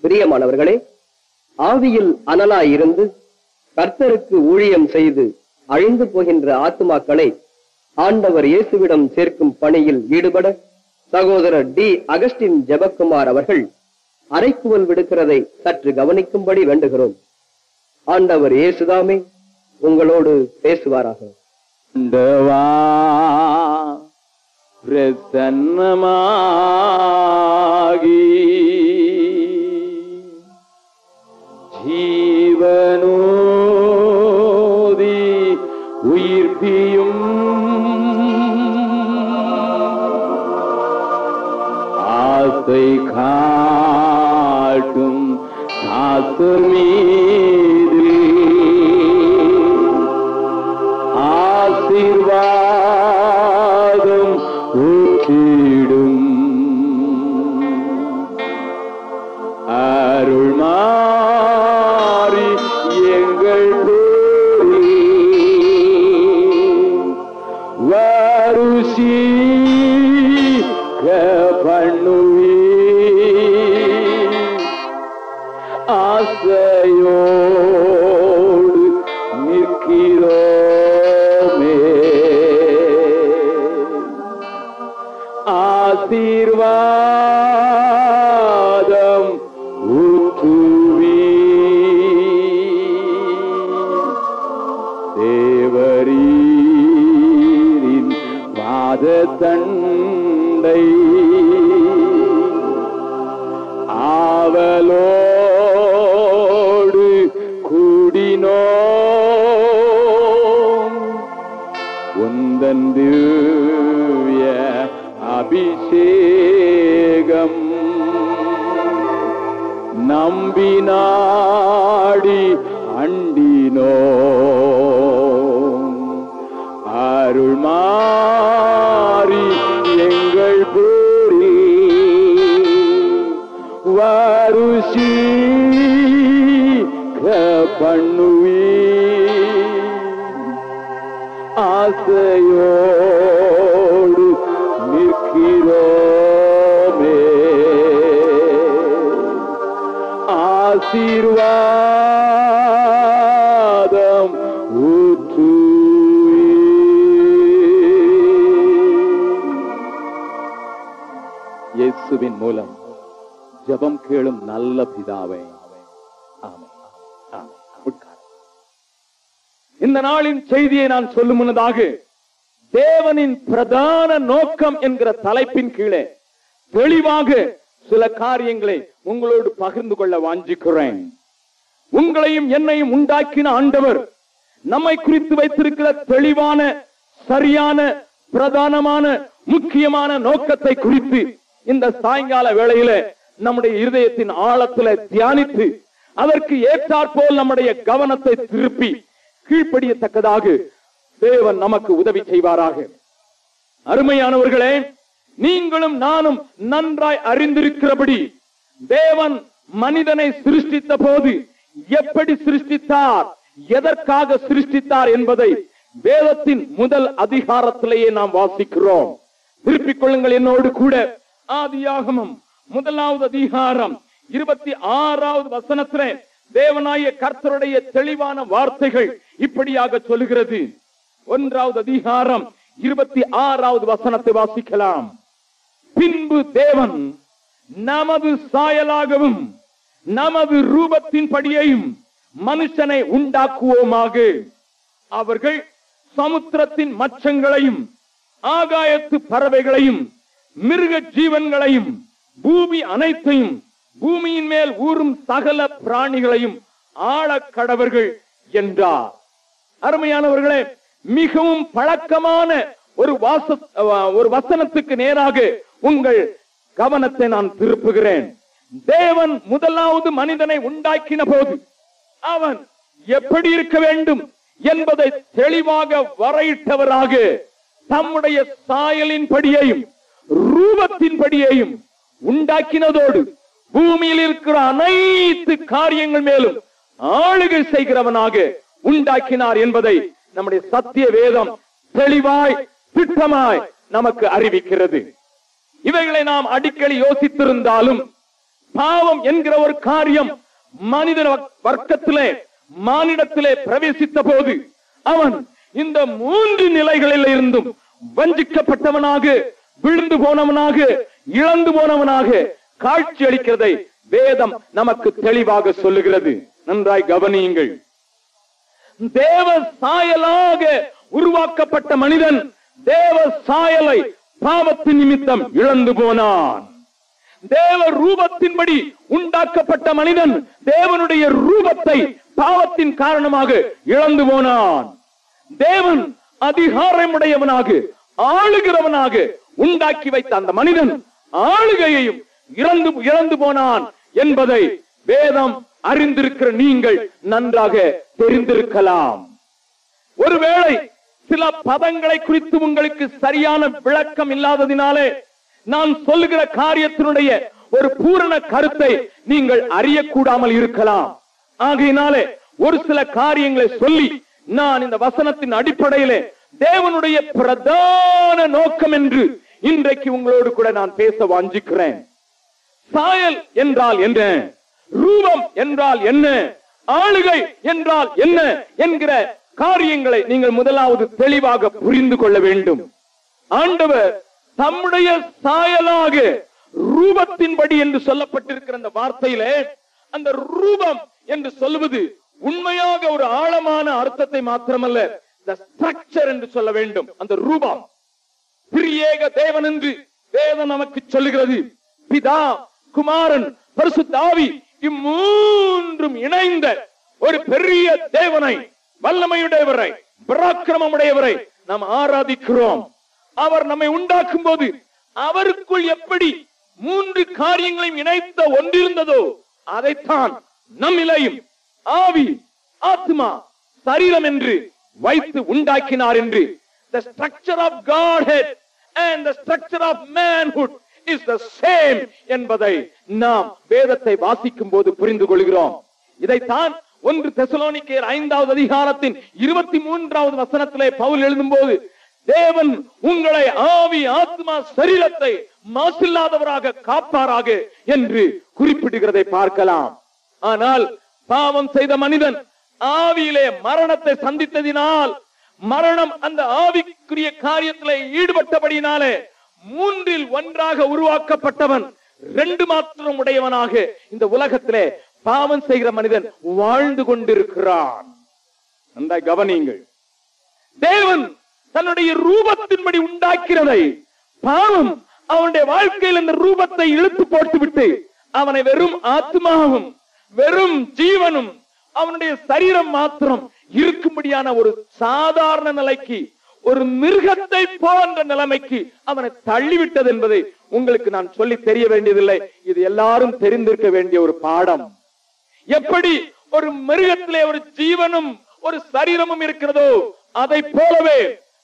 பிரியமானவர்களே ஆவியில் அனலாயிருந்து கர்த்தருக்கு ஊழியம் செய்து அழிந்து போகின்ற ஆத்துமாக்களை ஆண்டவர் இயேசுவிடம் சேர்க்கும் பணியில் ஈடுபட சகோதரர் டி அகஸ்டின் ஜெபக்குமார் அவர்கள் அரைக்குவல் விடுக்கிறதை சற்று கவனிக்கும்படி வேண்டுகிறோம் ஆண்டவர் இயேசுதாமே உங்களோடு பேசுவாராக ஆண்டவா பிரசன்னமாகி ஜீவனோதி உயிர்ப்பியும் ஆசை காட்டும் தாசர் மீது ஆசீர்வாதம் ஊற்றிடும் அருள் மாறி எங்கள் வருஷி பண்ணுவி ஆசையோடு நிற்கிறோமே ஆசீர்வாதம் ஊற்றுவி தேவரீரின் வாத தண்டை ஆவலோடு கூடினோ உந்தன் திவ்ய அபிஷேகம் நம்பினாடி அண்டினோ அருள் மாறி எங்கள் பேரில் வருஷி பண்ணுவி ஆசையோடு நிற்கிறோமே ஆசீர்வாதம் ஊற்றுவே இயேசுவின் மூலம் ஜெபம் கேளும் நல்ல பிதாவே ஆமென். ஆமென். உட்கார். இந்த நாளின் செய்தியை நான் சொல்லும் முன்னதாக தேவனின் பிரதான நோக்கம் என்கிற தலைப்பின் கீழே தெளிவாக சில காரியங்களை உங்களோடு பகிர்ந்து கொள்ள வாஞ்சிக்கிறேன் உங்களையும் என்னையும் உண்டாக்கின ஆண்டவர் நம்மை குறித்து வைத்திருக்கிற தெளிவான சரியான பிரதானமான முக்கியமான நோக்கத்தை குறித்து இந்த சாயங்கால வேளையில நம்முடைய இருதயத்தின் ஆழத்துல தியானித்து அதற்கு ஏற்றாற்போல் நம்முடைய கவனத்தை திருப்பி கீழ்ப்படியத்தக்கதாக தேவன் நமக்கு உதவி செய்வாராக அருமையானவர்களே நீங்களும் நானும் நன்றாய் அறிந்திருக்கிறபடி தேவன் மனிதனை சிருஷ்டித்த போது எப்படி சிருஷ்டித்தார் எதற்காக சிருஷ்டித்தார் என்பதை வேதத்தின் முதல் அதிகாரத்திலேயே நாம் வாசிக்கிறோம் திருப்பிக் கொள்ளுங்கள் என்னோடு கூட ஆதியாகமம் முதலாவது அதிகாரம் இருபத்தி ஆறாவது வசனத்திலே தேவனாய கர்த்தருடைய தெளிவான வார்த்தைகள் இப்படியாக சொல்லுகிறது ஒன்றாவது அதிகாரம் இருபத்தி ஆறாவது வசனத்தை வாசிக்கலாம் பின்பு தேவன் நமது சாயலாகவும் நமது ரூபத்தின் படியையும் மனுஷனை உண்டாக்குவோமாக அவர்கள் சமுத்திரத்தின் மச்சங்களையும் ஆகாயத்து பறவைகளையும் மிருக ஜீவன்களையும் பூமி அனைத்தையும் பூமியின் மேல் ஊறும் சகல பிராணிகளையும் ஆளக் கடவர்கள் என்றார் அருமையானவர்களே மிகவும் பழக்கமான ஒரு வாச ஒரு வசனத்துக்கு நேராக உங்கள் கவனத்தை நான் திருப்புகிறேன் தேவன் முதலாவது மனிதனை உண்டாக்கின போது அவன் எப்படி இருக்க வேண்டும் என்பதை தெளிவாக வரையிட்டவராக தம்முடைய சாயலின் படியையும் ரூபத்தின் படியையும் உண்டாக்கினதோடு பூமியில் இருக்கிற அனைத்து காரியங்கள் மேலும் ஆளுகை செய்கிறவனாக உண்டாக்கினார் என்பதை நம்முடைய சத்திய வேதம் தெளிவாய் திட்டமாய் நமக்கு அறிவிக்கிறது இவைகளை நாம் அடிக்கடி யோசித்திருந்தாலும் பாவம் என்கிற ஒரு காரியம் மனித வர்க்- வர்க்கத்திலே மானிடத்திலே பிரவேசித்த போது அவன் இந்த மூன்று நிலைகளில் இருந்தும் வஞ்சிக்கப்பட்டவனாக விழுந்து போனவனாக இழந்து போனவனாக காட்சி அளிக்கிறதை வேதம் நமக்கு தெளிவாக சொல்லுகிறது நன்றாய் கவனியுங்கள் தேவ சாயலாக உருவாக்கப்பட்ட மனிதன் தேவ சாயலை பாவத்தின் நிமித்தம் இழந்து போனான் தேவ ரூபத்தின்படி உண்டாக்கப்பட்ட மனிதன் தேவனுடைய ரூபத்தை பாவத்தின் காரணமாக இழந்து போனான் தேவன் அதிகாரமுடையவனாக ஆளுகிறவனாக உண்டாக்கி வைத்த அந்த மனிதன் ஆளுகையையும் இறந்து இழந்து போனான் என்பதை வேதம் அறிந்திருக்கிற நீங்கள் நன்றாக தெரிந்திருக்கலாம் ஒருவேளை சில பதங்களை குறித்து உங்களுக்கு சரியான விளக்கம் இல்லாததினாலே நான் சொல்லுகிற காரியத்தினுடைய ஒரு பூரண கருத்தை நீங்கள் அறியக்கூடாமல் இருக்கலாம் ஆகையினாலே ஒரு சில காரியங்களை சொல்லி நான் இந்த வசனத்தின் அடிப்படையிலே தேவனுடைய பிரதான நோக்கம் என்று இன்றைக்கு உங்களோடு கூட நான் பேச வாஞ்சிக்கிறேன் சாயல் என்றால் என்ன ரூபம் என்றால் என்ன ஆளுகை என்றால் என்ன என்கிற காரியங்களை நீங்கள் முதலாவது தெளிவாக புரிந்து கொள்ள வேண்டும் ஆண்டவர் தம்முடைய சாயலாக ரூபத்தின்படி என்று சொல்லப்பட்டிருக்கிற அந்த வார்த்தையிலே அந்த ரூபம் என்று சொல்லுவது உண்மையாக ஒரு ஆழமான அர்த்தத்தை மாத்திரமல்ல the structure என்று சொல்ல வேண்டும் அந்த ரூபம் பிரியேக தேவன் என்று வேதம் நமக்கு சொல்லுகிறது பிதா குமாரன் பரிசுத்தாவி இம்மூன்றும் இணைந்த ஒரு பெரிய தேவனை வல்லமையுடையவரை பராக்கிரமமுடையவரை நாம் ஆராதிக்கிறோம் அவர் நம்மை உண்டாக்கும் போது அவருக்குள் எப்படி மூன்று காரியங்களையும் இணைத்த ஒன்றிருந்ததோ அதைத்தான் நம்மிலையும் ஆவி ஆத்மா சரீரம் என்று வைத்து உண்டாக்கினார் என்று the structure of godhead and the structure of manhood is the same என்பதை நாம் வேதத்தை வாசிக்கும் போது புரிந்து கொள்கிறோம் இதைத்தான் ஒன்று தெசலோனிக்கேயர் ஐந்தாவது அதிகாரத்தின் இருபத்தி மூன்றாவது வசனத்திலே பவுல் எழுதும்போது தேவன் உங்களை ஆவி ஆத்மா சரீரத்தை மாசில்லாதவராக காப்பாராக என்று குறிப்பிடுகிறதை பார்க்கலாம் ஆனால் பாவம் செய்த மனிதன் ஆவியிலே மரணத்தை சந்தித்ததினால் மரணம் அந்த ஆவிக்குரிய காரியத்திலே ஈடுபட்டபடியினாலே மூன்றில் ஒன்றாக உருவாக்கப்பட்டவன் ரெண்டு மாத்திரம் உடையவனாக இந்த உலகத்திலே பாவம் செய்கிற மனிதன் வாழ்ந்து கொண்டிருக்கிறான் நன்றாய் கவனியுங்கள் தேவன் தன்னுடைய ரூபத்தின்படி உண்டாக்கிறதை பாவம் அவனுடைய வாழ்க்கையில் இந்த ரூபத்தை இழுத்து போட்டுவிட்டு அவனை வெறும் ஆத்மாவும் வெறும் ஜீவனும் அவனுடைய சரீரம் மாத்திரம் இருக்கும்படியான ஒரு சாதாரண நிலைக்கு ஒரு மிருகத்தை போன்ற நிலைமைக்கு அவனை தள்ளிவிட்டது என்பதை உங்களுக்கு நான் சொல்லி தெரிய வேண்டியதில்லை இது எல்லாரும் தெரிந்திருக்க வேண்டிய ஒரு பாடம் எப்படி ஒரு மிருகத்திலே ஒரு ஜீவனும் ஒரு சரீரமும் இருக்கிறதோ அதை போலவே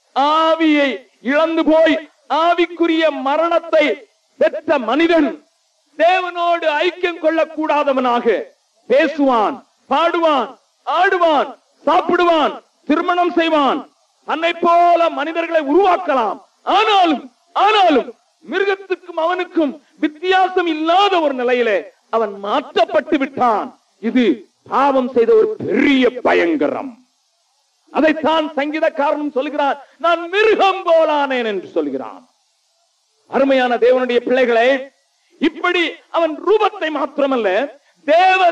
ஆவியை இழந்து போய் ஆவிக்குரிய மரணத்தை பெற்ற மனிதன் தேவனோடு ஐக்கியம் கொள்ளக்கூடாதவனாக பேசுவான் பாடுவான் ஆடுவான் சாப்பிடுவான் திருமணம் செய்வான் தன்னை போல மனிதர்களை உருவாக்கலாம் ஆனாலும் ஆனாலும் மிருகத்துக்கும் அவனுக்கும் வித்தியாசம் இல்லாத ஒரு நிலையிலே அவன் மாற்றப்பட்டு விட்டான் இது பாவம் செய்த ஒரு பெரிய பயங்கரம் அதைத்தான் சங்கீதக்காரனும் சொல்கிறான் நான் மிருகம் போலானேன் என்று சொல்கிறான் அருமையான தேவனுடைய பிள்ளைகளே இப்படி அவன் ரூபத்தை மாத்திரமல்ல தேவ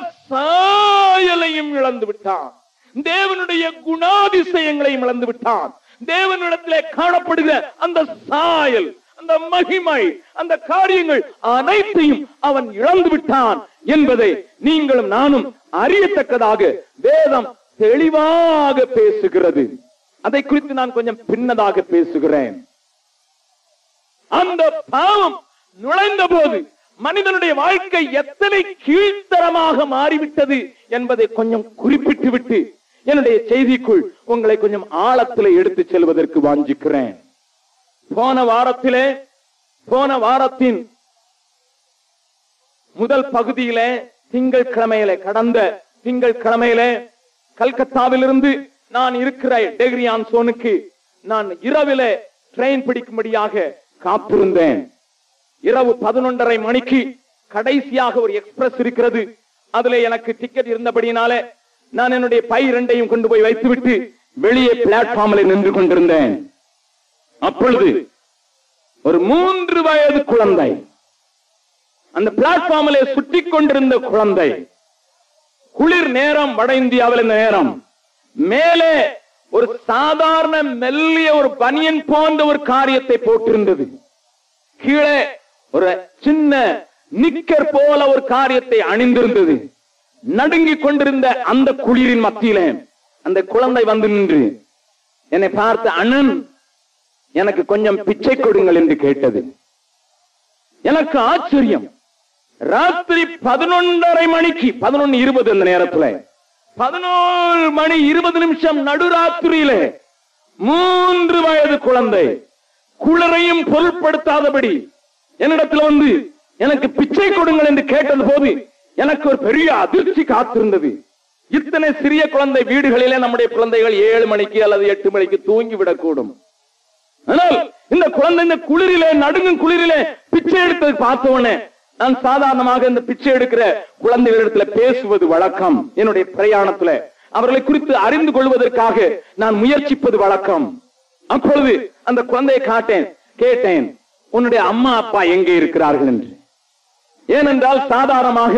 சாயலையும் இழந்து விட்டான் தேவனுடைய குணாதிசயங்களையும் இழந்து விட்டான் தேவனிடத்திலே காணப்படுகிற அந்த சாயல் அந்த மகிமை அந்த காரியங்கள் அனைத்தையும் அவன் இழந்து விட்டான் என்பதை நீங்களும் நானும் அறியத்தக்கதாக வேதம் தெளிவாக பேசுகிறது அதை குறித்து நான் கொஞ்சம் பின்னதாக பேசுகிறேன் அந்த பாவம் நுழைந்த போது மனிதனுடைய வாழ்க்கை எத்தனை கீழ்த்தரமாக மாறிவிட்டது என்பதை கொஞ்சம் குறிப்பிட்டு விட்டு என்னுடைய செய்திக்குள் உங்களை கொஞ்சம் ஆழத்திலே எடுத்து செல்வதற்கு வாஞ்சிக்கிறேன் போன வாரத்திலே போன வாரத்தின் முதல் பகுதியிலே திங்கள் கிழமையிலே கடந்த திங்கள் கிழமையிலே கல்கத்தாவிலிருந்து நான் இருக்கிற டெக்ரியான் சோனுக்கு நான் இரவிலே ட்ரெயின் பிடிக்கும்படியாக காத்திருந்தேன் இரவு பதினொன்றரை மணிக்கு கடைசியாக ஒரு எக்ஸ்பிரஸ் இருக்கிறது அதுல எனக்கு டிக்கெட் இருந்தபடினாலே நான் என்னுடைய பை ரெண்டையும் கொண்டு போய் வைத்துவிட்டு வெளியே பிளாட்ஃபார்மில் நின்று கொண்டிருந்தேன் அப்பொழுது ஒரு மூன்று வயது குழந்தை அந்த பிளாட்ஃபார்மிலே சுற்றி கொண்டிருந்த குழந்தை குளிர் நேரம் வட இந்தியாவில் இந்த நேரம் மேலே ஒரு சாதாரண மெல்லிய ஒரு பனியன் போன்ற ஒரு காரியத்தை போட்டிருந்தது கீழே ஒரு சின்ன நிக்கர் போல ஒரு காரியத்தை அணிந்திருந்தது நடுங்கிக் கொண்டிருந்த அந்த குளிரின் மத்தியிலே அந்த குழந்தை வந்து நின்று என்னை பார்த்த அண்ணன் எனக்கு கொஞ்சம் பிச்சை கொடுங்கள் என்று கேட்டது எனக்கு ஆச்சரியம் ராத்திரி பதினொன்றரை மணிக்கு பதினொன்னு இருபது அந்த நேரத்துல பதினோரு மணி இருபது நிமிஷம் நடுராத்திரியிலே மூன்று வயது குழந்தை குளிரையும் பொருட்படுத்தாதபடி என்னிடத்துல வந்து எனக்கு பிச்சை கொடுங்கள் என்று கேட்டது போது எனக்கு ஒரு பெரிய அதிர்ச்சி காத்திருந்தது இத்தனை சிறிய குழந்தை வீடுகளிலே நம்முடைய குழந்தைகள் ஏழு மணிக்கு அல்லது எட்டு மணிக்கு தூங்கி விடக்கூடும் ஆனால் இந்த குழந்தை இந்த குளிரிலே நடுங்கும் குளிரிலே பிச்சை எடுத்தது பார்த்த உடனே நான் சாதாரணமாக இந்த பிச்சை எடுக்கிற குழந்தைகளிடத்துல பேசுவது வழக்கம் என்னுடைய பிரயாணத்துல அவர்களை குறித்து அறிந்து கொள்வதற்காக நான் முயற்சிப்பது வழக்கம் அப்பொழுது அந்த குழந்தையை காட்டேன் கேட்டேன் உன்னுடைய அம்மா அப்பா எங்கே இருக்கிறார்கள் என்று ஏனென்றால் சாதாரணமாக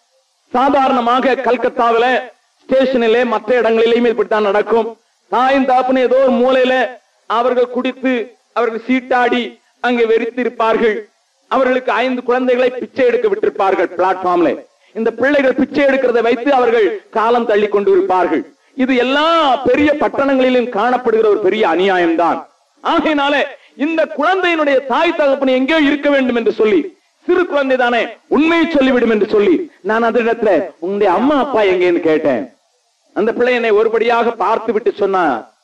சாதாரணமாக கல்கத்தாவில ஸ்டேஷனிலே மற்ற இடங்களிலேயும் இப்படித்தான் நடக்கும் தாயும் தாப்புன்னு ஏதோ ஒரு மூலையில அவர்கள் குடித்து அவர்கள் சீட்டாடி அங்கே வெறித்திருப்பார்கள் அவர்களுக்கு ஐந்து குழந்தைகளை பிச்சை எடுக்க விட்டிருப்பார்கள் பிளாட்ஃபார்ம்ல இந்த பிள்ளைகள் பிச்சை எடுக்கிறதை வைத்து அவர்கள் காலம் தள்ளி கொண்டு இருப்பார்கள் இது எல்லா பெரிய பட்டணங்களிலும் காணப்படுகிற ஒரு பெரிய அநியாயம்தான் ஆகையினால இந்த குழந்தையினுடைய தாய் தகப்பன் எங்கேயோ இருக்க வேண்டும் என்று சொல்லி சிறு குழந்தை தானே உண்மையை சொல்லிவிடும் என்று சொல்லி நான் அந்த இடத்துல உங்களுடைய அம்மா அப்பா எங்கேன்னு கேட்டேன் அந்த பிள்ளை என்னை ஒருபடியாக பார்த்து விட்டு சொன்னா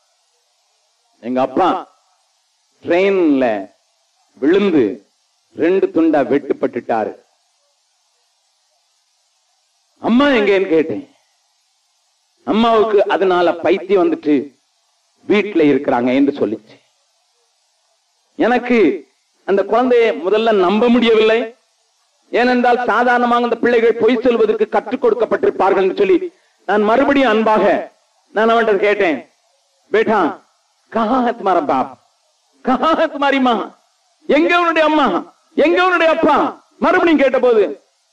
எங்க அப்பா ட்ரெயின்ல விழுந்து ரெண்டு துண்டா வெட்டுப்பட்டுட்டாரு அம்மா எங்கேன்னு கேட்டேன் அம்மாவுக்கு அதனால பைத்தியம் வந்துட்டு வீட்டுல இருக்கிறாங்க என்று சொல்லிச்சு எனக்கு அந்த குழந்தையை முதல்ல நம்ப முடியவில்லை ஏனென்றால் சாதாரணமாக அந்த பிள்ளைகள் பொய் சொல்வதற்கு கற்றுக் கொடுக்கப்பட்டிருப்பார்கள் என்று சொல்லி நான் மறுபடியும் அன்பாக நான் அவன்கிட்ட கேட்டேன் பேட்டா கஹா है तुम्हारा बाप கஹா है तुम्हारी माँ எங்க உன்னுடைய அம்மா எங்க உன்னுடைய அப்பா மறுபடியும் கேட்டபோது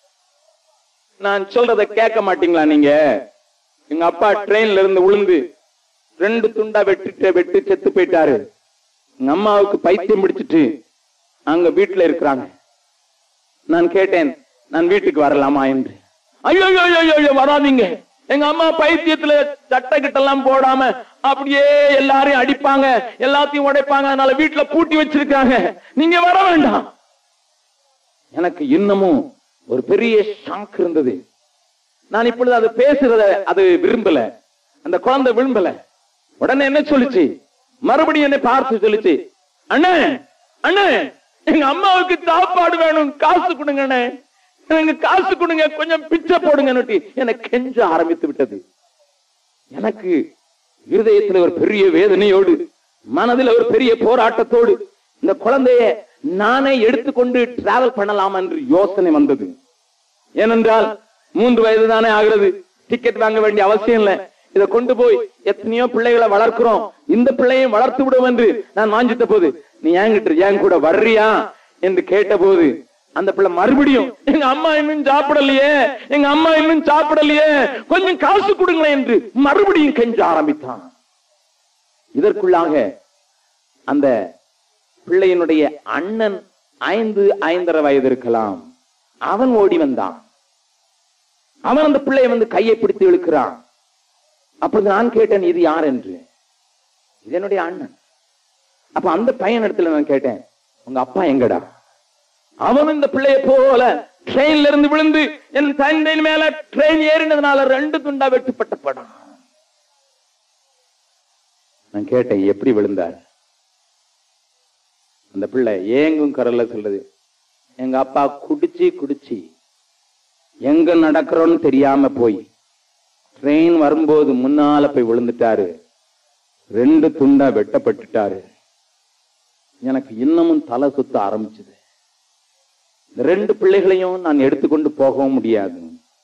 நான் சொல்றத கேட்க மாட்டீங்களா நீங்க எங்க அப்பா ட்ரெயின்ல இருந்து விழுந்து ரெண்டு துண்டா வெட்டிட்டு வெட்டி செத்து போயிட்டாரு எங்க அம்மாவுக்கு பைத்தியம் பிடிச்சிட்டு அங்க வீட்டுல இருக்கிறாங்க நான் கேட்டேன் நான் வீட்டுக்கு வரலாமா என்று ஐயோ ஐயோ ஐயோ, ஐயோ வராதீங்க எங்க அம்மா பைத்தியத்துல சட்டை கிட்டெல்லாம் போடாம அப்படியே எல்லாரையும் அடிப்பாங்க எல்லாத்தையும் உடைப்பாங்க அதனால வீட்டுல பூட்டி வச்சிருக்காங்க நீங்க வர வேண்டாம் எனக்கு இன்னமும் ஒரு பெரிய ஷாக் இருந்தது நான் இப்பொழுது அது பேசுறத அது விரும்பல அந்த குழந்தை விரும்பல உடனே என்ன சொல்லுச்சு மறுபடியும் என்னை பார்த்து சொல்லுச்சு அண்ணே அண்ணே எங்க அம்மாவுக்கு சாப்பாடு வேணும் காசு கொடுங்க அண்ணே எனக்கு காசு கொடுங்க கொஞ்சம் பிச்சை போடுங்க எனக்கு கெஞ்ச ஆரம்பித்து விட்டது எனக்கு இருதயத்துல ஒரு பெரிய வேதனையோடு மனதில் ஒரு பெரிய போராட்டத்தோடு இந்த குழந்தைய நானே எடுத்துக்கொண்டு டிராவல் பண்ணலாம் என்று யோசனை வந்தது ஏனென்றால் மூன்று வயது தானே ஆகிறது டிக்கெட் வாங்க வேண்டிய அவசியம் இல்லை இதை கொண்டு போய் எத்தனையோ பிள்ளைகளை வளர்க்கிறோம் இந்த பிள்ளையும் வளர்த்து விடுவோம் என்று நான் வாஞ்சித்த போது நீ ஏங்கிட்டு ஏன் கூட வர்றியா என்று கேட்ட போது அந்த பிள்ளை மறுபடியும் எங்க அம்மா இன்னும் சாப்பிடலையே எங்க அம்மா இன்னும் சாப்பிடலையே கொஞ்சம் காசு கொடுங்களேன் என்று மறுபடியும் கெஞ்ச ஆரம்பித்தான் இதற்குள்ளாக அந்த பிள்ளையினுடைய அண்ணன் ஐந்து ஐந்தரை வயது இருக்கலாம் அவன் ஓடி வந்தான் அவன் அந்த பிள்ளையை வந்து கையை பிடித்து இழுக்கிறான் அப்பொழுது நான் கேட்டேன் இது யார் என்று இது என்னுடைய அண்ணன் அப்ப அந்த பையன் இடத்துல நான் கேட்டேன் உங்க அப்பா எங்கடா அவன் இந்த பிள்ளையை போல ட்ரெயின்ல இருந்து விழுந்து என் தந்தையின் மேல ட்ரெயின் ஏறினதுனால ரெண்டு துண்டா வெட்டுப்பட்ட படம் நான் கேட்டேன் எப்படி விழுந்தார் அந்த பிள்ளை ஏங்கும் கரல்ல சொல்றது எங்க அப்பா குடிச்சு குடிச்சு எங்க நடக்கிறோன்னு தெரியாம போய் ட்ரெயின் வரும்போது முன்னால போய் விழுந்துட்டாரு ரெண்டு துண்டா வெட்டப்பட்டுட்டாரு எனக்கு இன்னமும் தலை சுத்த ஆரம்பிச்சது இந்த ரெண்டு பிள்ளைகளையும் நான் எடுத்துக்கொண்டு போகவும் முடியாது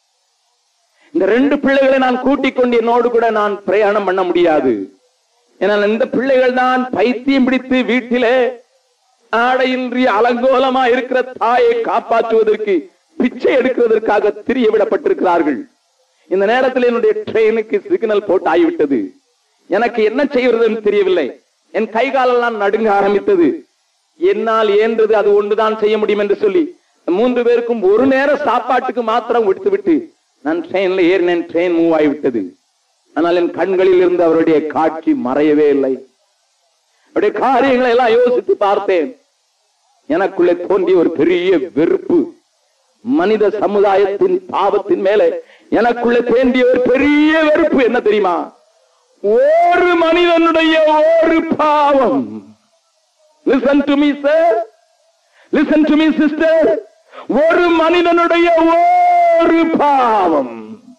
இந்த ரெண்டு பிள்ளைகளை நான் கூட்டிக் கொண்டு என்னோடு கூட நான் பிரயாணம் பண்ண முடியாது ஏனால் இந்த பிள்ளைகள் தான் பைத்தியம் பிடித்து வீட்டிலே ஆடையின்றி அலங்கோலமா இருக்கிற தாயை காப்பாற்றுவதற்கு பிச்சை எடுக்கிறதற்காக திரிய விடப்பட்டிருக்கிறார்கள் இந்த நேரத்தில் என்னுடைய ட்ரெயினுக்கு சிக்னல் போட்டு ஆகிவிட்டது எனக்கு என்ன செய்வதுன்னு தெரியவில்லை என் கை காலெல்லாம் நடுங்க ஆரம்பித்தது என்னால் இயன்றது அது ஒன்றுதான் செய்ய முடியும் என்று சொல்லி மூன்று பேருக்கும் ஒரு நேர சாப்பாட்டுக்கு மாத்திரம் விட்டு விட்டு நான் ட்ரெயின்ல ஏறினேன் ட்ரெயின் மூவ் ஆகிவிட்டது ஆனால் என் கண்களில் இருந்து அவருடைய காட்சி மறையவே இல்லை அவருடைய காரியங்களை எல்லாம் யோசித்து பார்த்தேன் எனக்குள்ளே தோன்றிய ஒரு பெரிய வெறுப்பு மனித சமுதாயத்தின் பாவத்தின் மேலே எனக்குள்ளே தோன்றிய ஒரு பெரிய வெறுப்பு என்ன தெரியுமா ஒரு மனிதனுடைய ஒரு பாவம் listen to me sir listen to me sister ஒரு மனிதனுடைய ஒரு பாவம்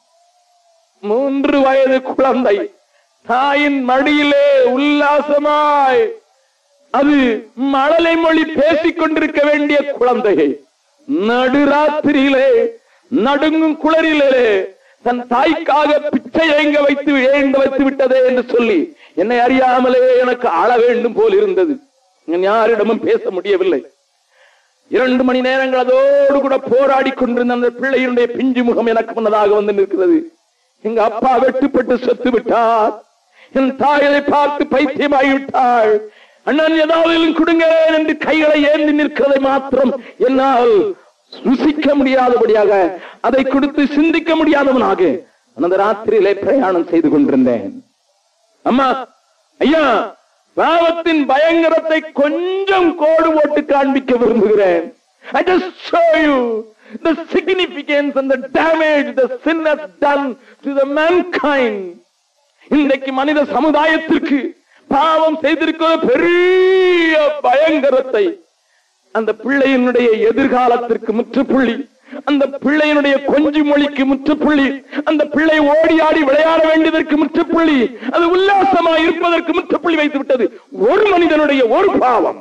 மூன்று வயது குழந்தை தாயின் மடியிலே உல்லாசமாய் அது மழலை மொழி பேசிக் கொண்டிருக்க வேண்டிய குழந்தையை நடுராத்திரியிலே நடுங்கும் குளரிலே தன் தாய்க்காக பிச்சை ஏங்க வைத்து ஏங்க வைத்து விட்டதே என்று சொல்லி என்னை அறியாமலே எனக்கு அழ வேண்டும் போல் இருந்தது நான் யாரிடமும் பேச முடியவில்லை இரண்டு மணி நேரங்கள் அதோடு கூட போராடி கொண்டிருந்த அந்த பிள்ளையினுடைய பிஞ்சு முகம் எனக்கு முன்னதாக வந்து நிற்கிறது எங்க அப்பா வெட்டுப்பட்டு செத்து விட்டார் என் தாயை பார்த்து பைத்தியமாகி விட்டாள் அண்ணன் ஏதாவது கொடுங்க என்று கைகளை ஏந்தி நிற்கிறதை மாத்திரம் என்னால் ருசிக்க முடியாதபடியாக அதை கொடுத்து சிந்திக்க முடியாதவனாக அந்த ராத்திரியிலே பிரயாணம் செய்து கொண்டிருந்தேன் அம்மா ஐயா பாவத்தின் பயங்கரத்தை கொஞ்சம் கோடு போட்டு காண்பிக்க விரும்புகிறேன் I just show you the significance and the damage the sin has done to the mankind. இன்றைக்கு மனித சமுதாயத்திற்கு பாவம் செய்திருக்கிற பெரிய பயங்கரத்தை அந்த பிள்ளையினுடைய எதிர்காலத்திற்கு முற்றுப்புள்ளி அந்த பிள்ளையினுடைய கொஞ்சி மொழிக்கு முற்றுப்புள்ளி அந்த பிள்ளை ஓடி ஆடி விளையாட வேண்டியதற்கு முற்றுப்புள்ளி அது உல்லாசமாய் இருப்பதற்கு முற்றுப்புள்ளி வைத்து விட்டது ஒரு மனிதனுடைய ஒரு பாவம்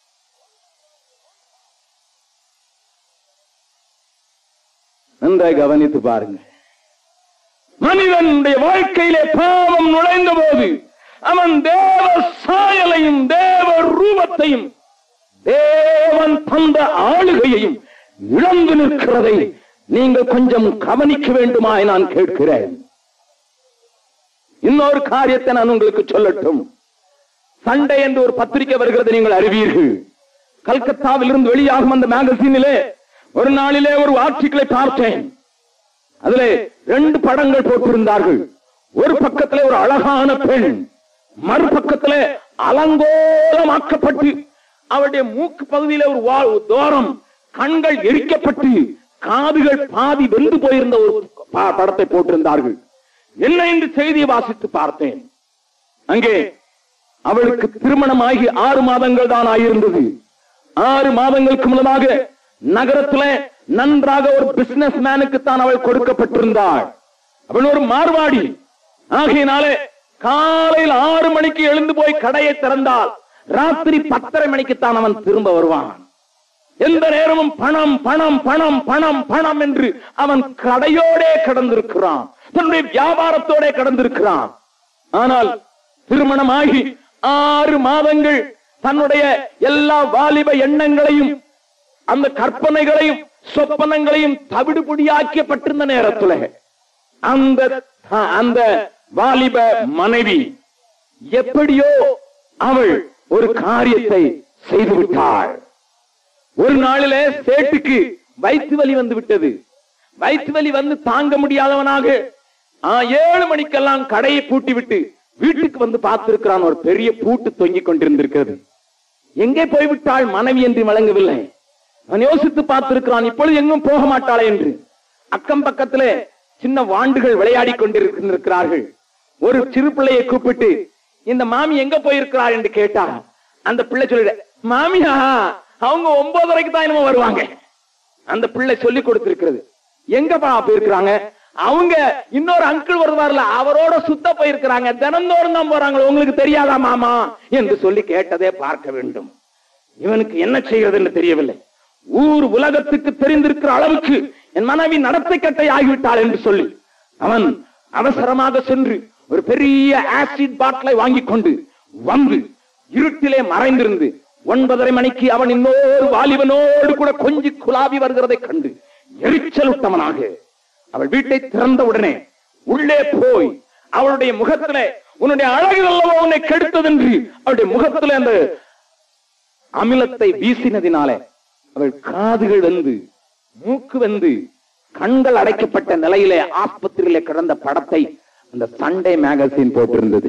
நன்றாய் கவனித்து பாருங்க மனிதனுடைய வாழ்க்கையிலே பாவம் நுழைந்த போது அவன் தேவ சாயலையும் தேவ ரூபத்தையும் தேவன் தந்த ஆளுகையையும் இழந்து நிற்கிறதை நீங்கள் கொஞ்சம் கவனிக்க வேண்டுமாய் நான் கேட்கிறேன் இன்னொரு காரியத்தை நான் உங்களுக்கு சொல்லட்டும் சண்டே என்று ஒரு பத்திரிகை வருகிறது நீங்கள் அறிவீர்கள் கல்கத்தாவில் இருந்து வெளியாகும் அந்த மேகசினிலே ஒரு நாளிலே ஒரு ஆர்டிக்கிளை பார்த்தேன் அதிலே ரெண்டு படங்கள் போட்டிருந்தார்கள் ஒரு பக்கத்திலே ஒரு அழகான பெண் மறுபக்கத்திலே அலங்கோலமாக்கப்பட்டு அவருடைய மூக்கு பகுதியில ஒரு வா- ஒரு தோரம் கண்கள் எரிக்கப்பட்டு காதுகள் பாதி வெந்து போயிருந்த ஒரு ப- படத்தை போட்டிருந்தார்கள் என்ன என்று செய்தியை வாசித்து பார்த்தேன் அங்கே அவளுக்கு திருமணமாகி ஆறு மாதங்கள் தான் ஆயிருந்தது ஆறு மாதங்களுக்கு முன்னதாக நகரத்துல நன்றாக ஒரு பிசினஸ் மேனுக்கு தான் அவள் கொடுக்கப்பட்டிருந்தாள் அவள் ஒரு மார்வாடி ஆகையினாலே காலையில் ஆறு மணிக்கு எழுந்து போய் கடையை திறந்தால் ராத்திரி பத்தரை மணிக்குத்தான் அவன் திரும்ப வருவான் எந்த நேரமும் பணம் பணம் பணம் பணம் பணம் என்று அவன் கடையோடே கடந்திருக்கிறான் தன்னுடைய வியாபாரத்தோட கடந்திருக்கிறான் ஆனால் திருமணமாகி ஆறு மாதங்கள் தன்னுடைய எல்லா வாலிப எண்ணங்களையும் அந்த கற்பனைகளையும் சொப்பனங்களையும் தவிடுபொடியாக்கப்பட்டிருந்த நேரத்துல அந்த அந்த வாலிப மனைவி எப்படியோ அவள் ஒரு காரியத்தை செய்துவிட்டாள் ஒரு நாளிலே சேட்டுக்கு வயிற்று வலி வந்து விட்டது வயிற்று வலி வந்து தாங்க முடியாதவனாக ஆ, ஏழு மணிக்கெல்லாம் கடையை பூட்டி விட்டு வீட்டுக்கு வந்து பார்த்திருக்கிறான் ஒரு பெரிய பூட்டு தொங்கிக் கொண்டிருந்திருக்கிறது எங்கே போய்விட்டாள் மனைவி என்று வழங்கவில்லை அவன் யோசித்து பார்த்திருக்கிறான் இப்பொழுது எங்கும் போக மாட்டாளே என்று அக்கம் பக்கத்திலே சின்ன வாண்டுகள் விளையாடி கொண்டிருக்கிறார்கள் ஒரு சிறு பிள்ளையை கூப்பிட்டு இந்த மாமி எங்க போயிருக்கிறார் என்று கேட்டா அந்த பிள்ளை சொல்லிட மாமியா அவங்க ஒன்பதரைக்கு தான் என்னமோ வருவாங்க அந்த பிள்ளை சொல்லி கொடுத்திருக்கிறது எங்க பா போயிருக்கிறாங்க அவங்க இன்னொரு அங்கிள் வருவார்ல அவரோட சுத்த போயிருக்கிறாங்க தினந்தோறும் தான் போறாங்க உங்களுக்கு தெரியாதா மாமா என்று சொல்லி கேட்டதே பார்க்க வேண்டும் இவனுக்கு என்ன செய்கிறது என்று தெரியவில்லை ஊர் உலகத்துக்கு தெரிந்திருக்கிற அளவுக்கு என் மனைவி நடத்தை கட்டை ஆகிவிட்டாள் என்று சொல்லி அவன் அவசரமாக சென்று ஒரு பெரிய ஆசிட் பாட்டிலை வாங்கிக் கொண்டு வந்து இருட்டிலே மறைந்திருந்து ஒன்பதரை மணிக்கு அவன் இன்னொரு வாலிபனோடு கூட கொஞ்சி குலாவி வருகிறதை கண்டு எரிச்சலுட்டவனாக அவள் வீட்டை திறந்த உடனே உள்ளே போய் அவளுடைய முகத்திலே உன்னுடைய அழகு அல்லவோ உன்னை கெடுத்ததென்று அவளுடைய முகத்திலே அந்த அமிலத்தை வீசினதினாலே அவள் காதுகள் வந்து மூக்கு வந்து கண்கள் அடைக்கப்பட்ட நிலையிலே ஆஸ்பத்திரியிலே கிடந்த படத்தை அந்த சண்டே மேகசின் போட்டிருந்தது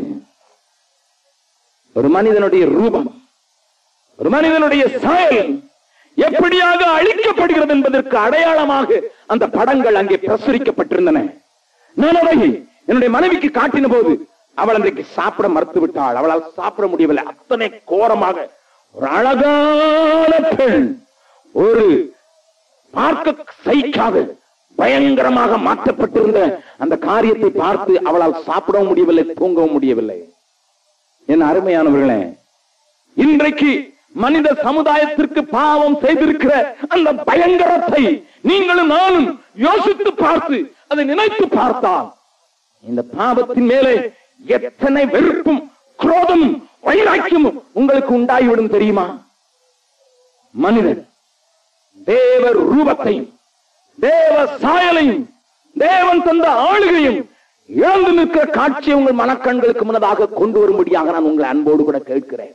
ஒரு மனிதனுடைய ரூபம் ஒரு மனிதனுடைய சாயல் எப்படியாக அழிக்கப்படுகிறது என்பதற்கு அடையாளமாக அந்த படங்கள் அங்கே பிரசுரிக்கப்பட்டிருந்தன நான் அதை என்னுடைய மனைவிக்கு காட்டின போது அவள் அன்றைக்கு சாப்பிட மறுத்து விட்டாள் அவளால் சாப்பிட முடியவில்லை அத்தனை கோரமாக ஒரு அழகான பெண் ஒரு பார்க்க சைக்காக பயங்கரமாக மாற்றப்பட்டிருந்த அந்த காரியத்தை பார்த்து அவளால் சாப்பிடவும் முடியவில்லை தூங்கவும் முடியவில்லை என் அருமையானவர்களே இன்றைக்கு மனித சமுதாயத்திற்கு பாவம் செய்திருக்கிற அந்த பயங்கரத்தை நீங்களும் நானும் யோசித்து பார்த்து அதை நினைத்து பார்த்தால் இந்த பாவத்தின் மேலே எத்தனை வெறுப்பும் குரோதமும் வைராக்கியமும் உங்களுக்கு உண்டாகிவிடும் தெரியுமா மனிதன் தேவ ரூபத்தையும் தேவ சாயலையும் தேவன் தந்த ஆளுகையும் இழந்து நிற்கிற காட்சியை உங்கள் மனக்கண்களுக்கு முன்னதாக கொண்டு வரும்படியாக நான் உங்களை அன்போடு கூட கேட்கிறேன்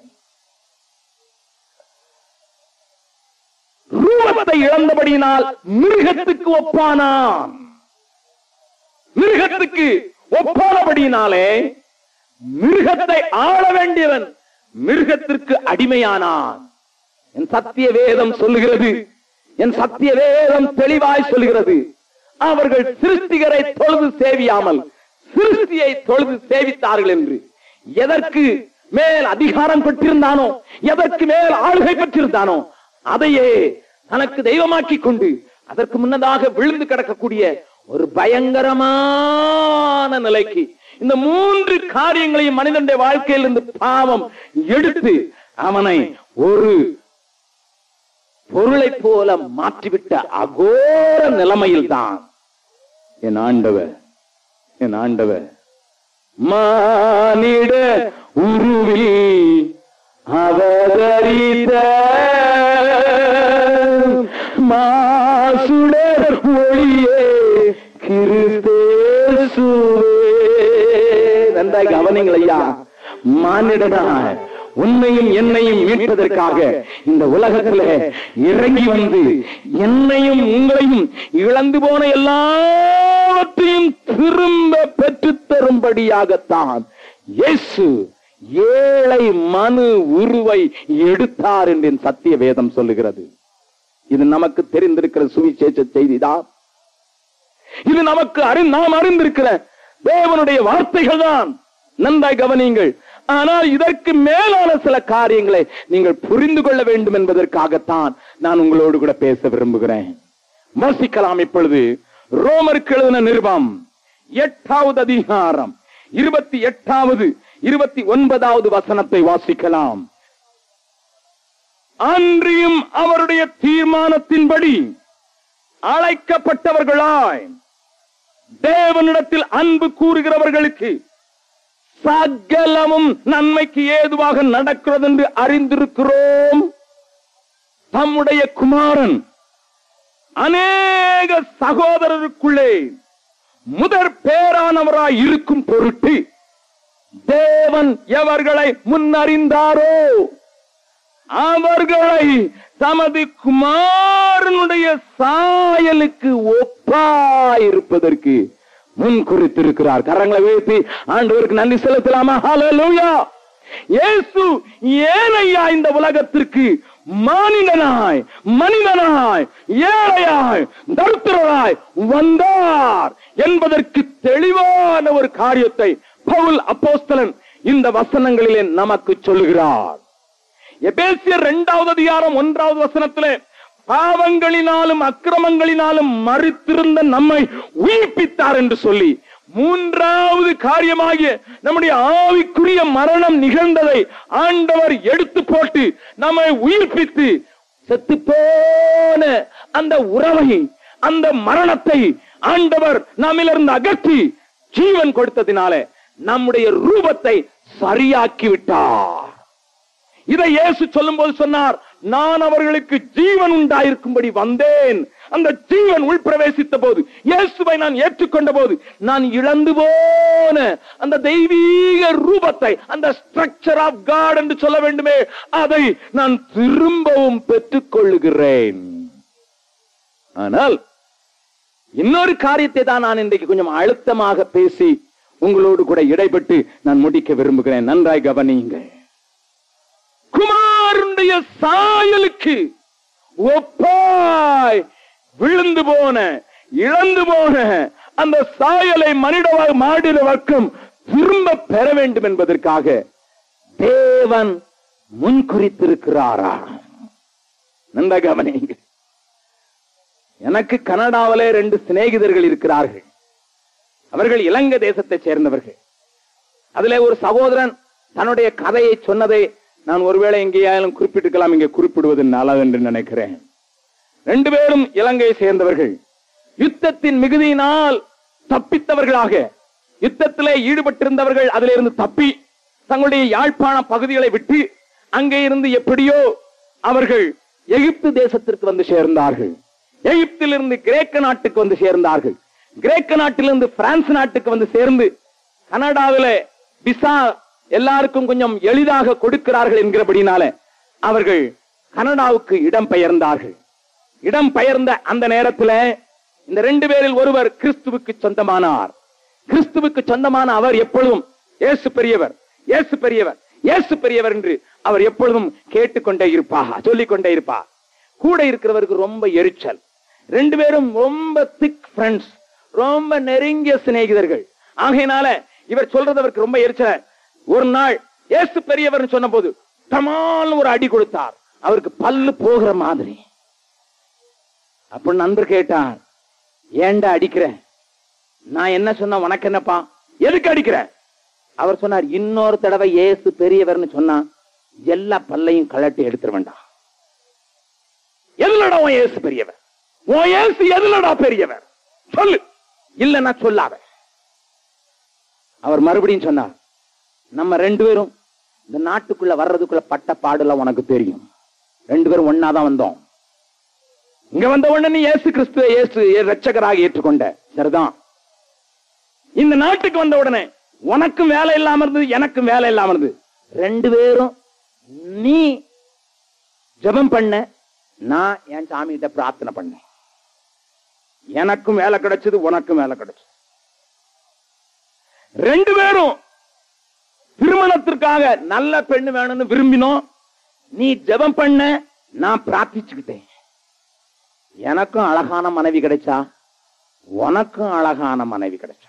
ரூபத்தை இழந்தபடியினால் மிருகத்துக்கு ஒப்பானான் மிருகத்துக்கு ஒப்பானபடியினாலே மிருகத்தை ஆள வேண்டியவன் மிருகத்திற்கு அடிமையானான் என் சத்திய வேதம் சொல்லுகிறது என் சத்திய வேதம் தெளிவாய் சொல்லுகிறது அவர்கள் சிருஷ்டிகரை தொழுது சேவியாமல் சிருஷ்டியை தொழுது சேவித்தார்கள் என்று எதற்கு மேல் அதிகாரம் பெற்றிருந்தானோ எதற்கு மேல் ஆளுகை பெற்றிருந்தானோ அதையே தனக்கு தெய்வமாக்கி கொண்டு அதற்கு முன்னதாக விழுந்து கிடக்கக்கூடிய ஒரு பயங்கரமான நிலைக்கு இந்த மூன்று காரியங்களையும் மனிதனுடைய வாழ்க்கையில் இருந்து பாவம் எடுத்து அவனை ஒரு பொருளை போல மாற்றிவிட்ட அகோர நிலைமையில் தான் என் ஆண்டவர் என் ஆண்டவர் மானிட உருவில் அவதரித்த மாசுடர் ஒளியே கிறிஸ்தேசுவே நன்றாய் கவனிங்கள் ஐயா மானிடனாய் உன்னையும் என்னையும் மீட்பதற்காக இந்த உலகத்துல இறங்கி வந்து என்னையும் உங்களையும் இழந்து போன எல்லாவற்றையும் திரும்ப பெற்றுத் தரும்படியாகத்தான் இயேசு ஏழை மனு உருவை எடுத்தார் என்று என் சத்திய வேதம் சொல்லுகிறது இது நமக்கு தெரிந்திருக்கிற சுவிசேஷ செய்திதான் இது நமக்கு அறி நாம் அறிந்திருக்கிற தேவனுடைய வார்த்தைகள் தான் நன்றாய் கவனியுங்கள் ஆனால் இதற்கு மேலான சில காரியங்களை நீங்கள் புரிந்து கொள்ள வேண்டும் என்பதற்காகத்தான் நான் உங்களோடு கூட பேச விரும்புகிறேன் வாசிக்கலாம் இப்பொழுது ரோமருக்கு எழுதின நிருபம் எட்டாவது அதிகாரம் இருபத்தி எட்டாவது இருபத்தி ஒன்பதாவது வசனத்தை வாசிக்கலாம் அன்றியும் அவருடைய தீர்மானத்தின்படி அழைக்கப்பட்டவர்களாய் தேவனிடத்தில் அன்பு கூறுகிறவர்களுக்கு சகலமும் நன்மைக்கு ஏதுவாக நடக்கிறது என்று அறிந்திருக்கிறோம் தம்முடைய குமாரன் அநேக சகோதரருக்குள்ளே முதற் பேரானவராய் இருக்கும் பொருட்டு தேவன் எவர்களை முன்னறிந்தாரோ அவர்களை தமது குமாரனுடைய சாயலுக்கு ஒப்பாயிருப்பதற்கு முன் குறித்திருக்கிறார் கரங்களை வீழ்த்தி ஆண்டவருக்கு நன்றி செலுத்தலாமா ஹalleluya இயேசு ஏனையா இந்த உலகத்திற்கு மானிடனாய் மனிதனாய் ஏழையாய் தருத்திரராய் வந்தார் என்பதற்கு தெளிவான ஒரு காரியத்தை பவுல் அப்போஸ்தலன் இந்த வசனங்களிலே நமக்கு சொல்லுகிறார் எபேசியர் இரண்டாவது அதிகாரம் ஒன்றாவது வசனத்திலே பாவங்களினாலும் அக்கிரமங்களினாலும் மறித்திருந்த நம்மை உயிர்ப்பித்தார் என்று சொல்லி மூன்றாவது காரியமாகிய நம்முடைய ஆவிக்குரிய மரணம் நிகழ்ந்ததை ஆண்டவர் எடுத்து போட்டு நம்மை உயிர்ப்பித்து செத்து போன அந்த உறவை அந்த மரணத்தை ஆண்டவர் நம்மிலிருந்து அகற்றி ஜீவன் கொடுத்ததினால நம்முடைய ரூபத்தை சரியாக்கி விட்டார் இதை இயேசு சொல்லும்போது சொன்னார் நான் அவர்களுக்கு ஜீவன் உண்டாயிருக்கும்படி வந்தேன் அந்த ஜீவன் உள் பிரவேசித்த போது இயேசுவை நான் ஏற்றுக்கொண்ட போது நான் இழந்து போன அந்த தெய்வீக ரூபத்தை அந்த ஸ்ட்ரக்சர் ஆஃப் காட் என்று சொல்ல வேண்டுமே அதை நான் திரும்பவும் பெற்றுக் கொள்ளுகிறேன் ஆனால் இன்னொரு காரியத்தை தான் நான் இன்றைக்கு கொஞ்சம் அழுத்தமாக பேசி உங்களோடு கூட இடைப்பட்டு நான் முடிக்க விரும்புகிறேன் நன்றாய் கவனியுங்கள் குமாரனுடைய சாயலுக்கு ஒப்பாய் விழுந்து போன இழந்து போன அந்த சாயலை மனித மாடின வர்க்கம் திரும்ப பெற வேண்டும் என்பதற்காக தேவன் முன்குறித்திருக்கிறாரா நன்ற கவனிங்க எனக்கு கனடாவிலே ரெண்டு சிநேகிதர்கள் இருக்கிறார்கள் அவர்கள் இலங்கை தேசத்தை சேர்ந்தவர்கள் அதிலே ஒரு சகோதரன் தன்னுடைய கதையை சொன்னதை நான் ஒருவேளை எங்கேயாலும் குறிப்பிட்டிருக்கலாம் இங்கே குறிப்பிடுவது நல்லது என்று நினைக்கிறேன் ரெண்டு பேரும் இலங்கையை சேர்ந்தவர்கள் யுத்தத்தின் மிகுதியினால் தப்பித்தவர்களாக யுத்தத்திலே ஈடுபட்டிருந்தவர்கள் அதிலிருந்து தப்பி தங்களுடைய யாழ்ப்பாண பகுதிகளை விட்டு அங்கே இருந்து எப்படியோ அவர்கள் எகிப்து தேசத்திற்கு வந்து சேர்ந்தார்கள் எகிப்திலிருந்து கிரேக்க நாட்டுக்கு வந்து சேர்ந்தார்கள் கிரேக்க நாட்டிலிருந்து பிரான்ஸ் நாட்டுக்கு வந்து சேர்ந்து கனடாவிலே விசா எல்லாருக்கும் கொஞ்சம் எளிதாக கொடுக்கிறார்கள் என்கிறபடினால அவர்கள் கனடாவுக்கு இடம் பெயர்ந்தார்கள் இடம் பெயர்ந்த அந்த நேரத்தில் இந்த ரெண்டு பேரில் ஒருவர் கிறிஸ்துவுக்கு சொந்தமானார் கிறிஸ்துவுக்கு சொந்தமான அவர் எப்பொழுதும் இயேசு பெரியவர் இயேசு பெரியவர் இயேசு பெரியவர் என்று அவர் எப்பொழுதும் கேட்டுக்கொண்டே இருப்பா சொல்லிக் கொண்டே இருப்பா கூட இருக்கிறவருக்கு ரொம்ப எரிச்சல் ரெண்டு பேரும் ரொம்ப திக் ஃப்ரெண்ட்ஸ் ரொம்ப நெருங்கிய சிநேகிதர்கள் ஆகையினால இவர் சொல்றது அவருக்கு ரொம்ப எரிச்சல் ஒரு நாள் இயேசு பெரியவர் சொன்ன போது தமால் ஒரு அடி கொடுத்தார் அவருக்கு பல்லு போகிற மாதிரி அப்ப நண்பர் கேட்டார் ஏன்டா அடிக்கிற நான் என்ன சொன்ன உனக்கு என்னப்பா எதுக்கு அடிக்கிற அவர் சொன்னார் இன்னொரு தடவை இயேசு பெரியவர்னு சொன்னா எல்லா பல்லையும் கழட்டி எடுத்துட வேண்டாம் எதுலடா உன் இயேசு பெரியவர் உன் இயேசு எதுலடா பெரியவர் சொல்லு இல்லைன்னா சொல்லாத அவர் மறுபடியும் சொன்னார் நம்ம ரெண்டு பேரும் இந்த நாட்டுக்குள்ள வர்றதுக்குள்ள பட்ட பாடுலாம் உனக்கு தெரியும் ரெண்டு பேரும் ஒன்னாதான் வந்தோம் இங்க வந்த உடனே நீ இயேசு கிறிஸ்துவ இயேசு ரட்சகராக ஏற்றுக்கொண்ட சரிதான் இந்த நாட்டுக்கு வந்த உடனே உனக்கும் வேலை இல்லாம இருந்தது எனக்கும் வேலை இல்லாம இருந்தது ரெண்டு பேரும் நீ ஜெபம் பண்ண நான் என் சாமி கிட்ட பிரார்த்தனை பண்ணேன் எனக்கும் வேலை கிடைச்சது உனக்கும் வேலை கிடைச்சது ரெண்டு பேரும் திருமணத்திற்காக நல்ல பெண்ணு வேணும்னு விரும்பினோம் நீ ஜெபம் பண்ண நான் பிரார்த்திச்சுக்கிட்டேன் எனக்கும் அழகான மனைவி கிடைச்சா உனக்கும் அழகான மனைவி கிடைச்சா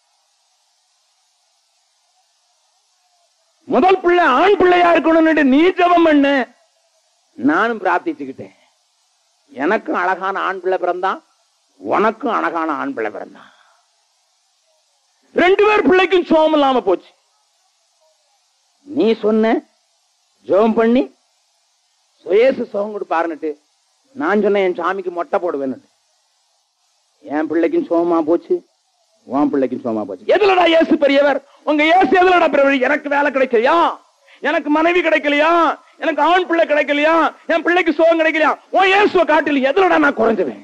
முதல் பிள்ளை ஆண் பிள்ளையா இருக்கணும்னு நீ ஜெபம் பண்ண நானும் பிரார்த்திச்சுக்கிட்டேன் எனக்கும் அழகான ஆண் பிள்ளை பிறந்தான் உனக்கும் அழகான ஆண் பிள்ளை பிறந்தான் ரெண்டு பேர் பிள்ளைக்கும் சோகம் இல்லாம போச்சு நீ சொன்ன ஜெபம் பண்ணி சுயேசு சோகம் கொடுப்பாருன்னுட்டு நான் சொன்னேன் என் சாமிக்கு மொட்டை போடுவேன்னு என் பிள்ளைக்கும் சோகமா போச்சு உன் பிள்ளைக்கும் சோகமா போச்சு எதுலடா இயேசு பெரியவர் உங்க இயேசு எதுலடா பெரியவர் எனக்கு வேலை கிடைக்கலையா எனக்கு மனைவி கிடைக்கலையா எனக்கு ஆண் பிள்ளை கிடைக்கலையா என் பிள்ளைக்கு சோகம் கிடைக்கலையா உன் இயேசுவை காட்டில எதுலடா நான் குறைஞ்சுவேன்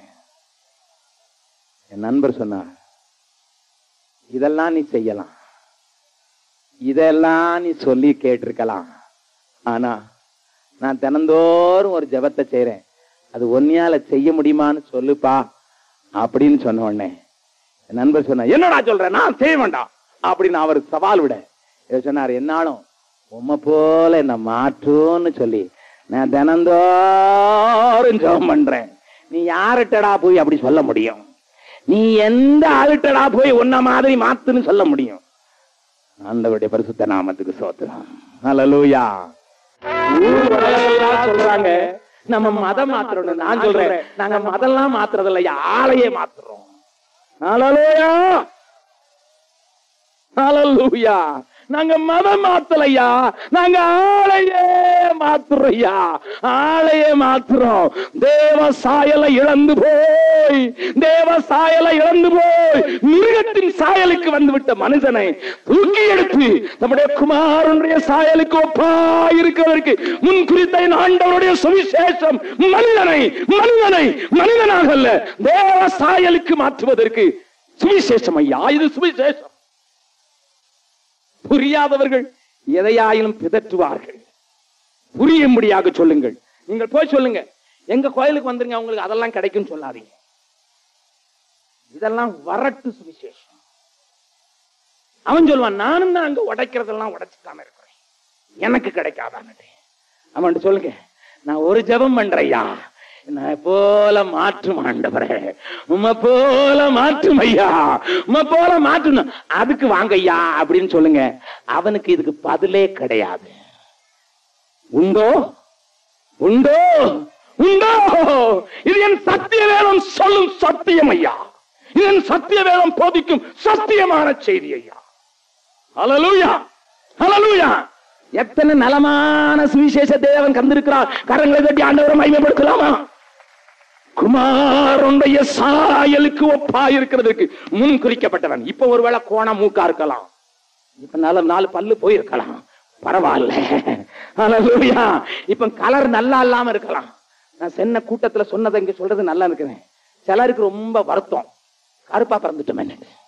என் நண்பர் சொன்னார் இதெல்லாம் நீ செய்யலாம் இதெல்லாம் நீ சொல்லி கேட்டிருக்கலாம் ஆனா நான் தினந்தோறும் ஒரு ஜெபத்தை செய்றேன் அது ஒன்னியால செய்ய முடியுமான்னு சொல்லுப்பா அப்படின்னு சொன்ன உடனே என் நண்பர் சொன்ன என்னடா சொல்ற நான் செய்ய வேண்டாம் அப்படின்னு அவர் சவால் விட இவர் சொன்னார் என்னாலும் உம்மை போல என்ன மாற்றும்னு சொல்லி நான் தினந்தோறும் ஜெபம் பண்றேன் நீ யார்கிட்டடா போய் அப்படி சொல்ல முடியும் நீ எந்த ஆளுட்டடா போய் உன்ன மாதிரி மாத்துன்னு சொல்ல முடியும் ஆண்டவருடைய பரிசுத்த நாமத்துக்கு சோத்திரம் ஹalleluya ஊர் உலகெல்லாம் சொல்றாங்க நம்ம மதம் மாத்துறோம் நான் சொல்றேன் நாங்க மதம்லாம் மாத்துறது இல்ல ஆளையே மாத்துறோம் ஹalleluya ஹalleluya நாங்க மதம் மாத்தலையா நாங்க ஆளையே மாத்துறையா ஆளையே மாத்துறோம் தேவ சாயலை இழந்து போய் தேவ சாயலை இழந்து போய் மிருகத்தின் சாயலுக்கு வந்து விட்ட மனிதனை தூக்கி எடுத்து நம்முடைய குமாரனுடைய சாயலுக்கு ஒப்பா இருக்கிறதற்கு முன் குறித்த என் ஆண்டவருடைய சுவிசேஷம் மனிதனை மனிதனை மனிதனாக அல்ல தேவ சாயலுக்கு மாற்றுவதற்கு சுவிசேஷம் ஐயா இது சுவிசேஷம் புரியாதவர்கள் எதையாயிலும் பிதற்றுவார்கள் புரியும்படியாக சொல்லுங்கள் நீங்கள் போய் சொல்லுங்க எங்க கோயிலுக்கு வந்துருங்க உங்களுக்கு அதெல்லாம் கிடைக்கும் சொல்லாதீங்க இதெல்லாம் வரட்டு சுவிசேஷம் அவன் சொல்லுவான் நானும் தான் அங்க உடைக்கிறதெல்லாம் உடைச்சுக்காம இருக்கிறேன் எனக்கு கிடைக்காதான்னு அவன் சொல்லுங்க நான் ஒரு ஜெபம் பண்றையா நான் போல மாற்றும் ஆண்டவரே உம்ம போல மாற்றும் ஐயா உம்ம போல மாற்றணும் அதுக்கு வாங்க ஐயா அப்படின்னு சொல்லுங்க அவனுக்கு இதுக்கு பதிலே கிடையாது உண்டோ உண்டோ உண்டோ இது என் சத்திய வேதம் சொல்லும் சத்தியம் ஐயா இது என் சத்திய வேதம் போதிக்கும் சத்தியமான செய்தி ஐயா ஹalleluya ஹalleluya எத்தனை நலமான சுவிசேஷ தேவன் கந்திருக்கிறார் கரங்களை தட்டி ஆண்டவரை மகிமைப்படுத்தலாமா குமாரனுடைய சாயலுக்கு ஒப்பா இருக்கிறதுக்கு முன் குறிக்கப்பட்டவன் இப்ப ஒருவேளை கோணம் மூக்கா இருக்கலாம் இப்ப நாலு நாலு பல்லு போயிருக்கலாம் பரவாயில்ல ஹalleluya இப்ப கலர் நல்லா இல்லாம இருக்கலாம் நான் சென்ன கூட்டத்துல சொன்னதை இங்க சொல்றது நல்லா இருக்கிறேன் சிலருக்கு ரொம்ப வருத்தம் கருப்பா பிறந்துட்டோம்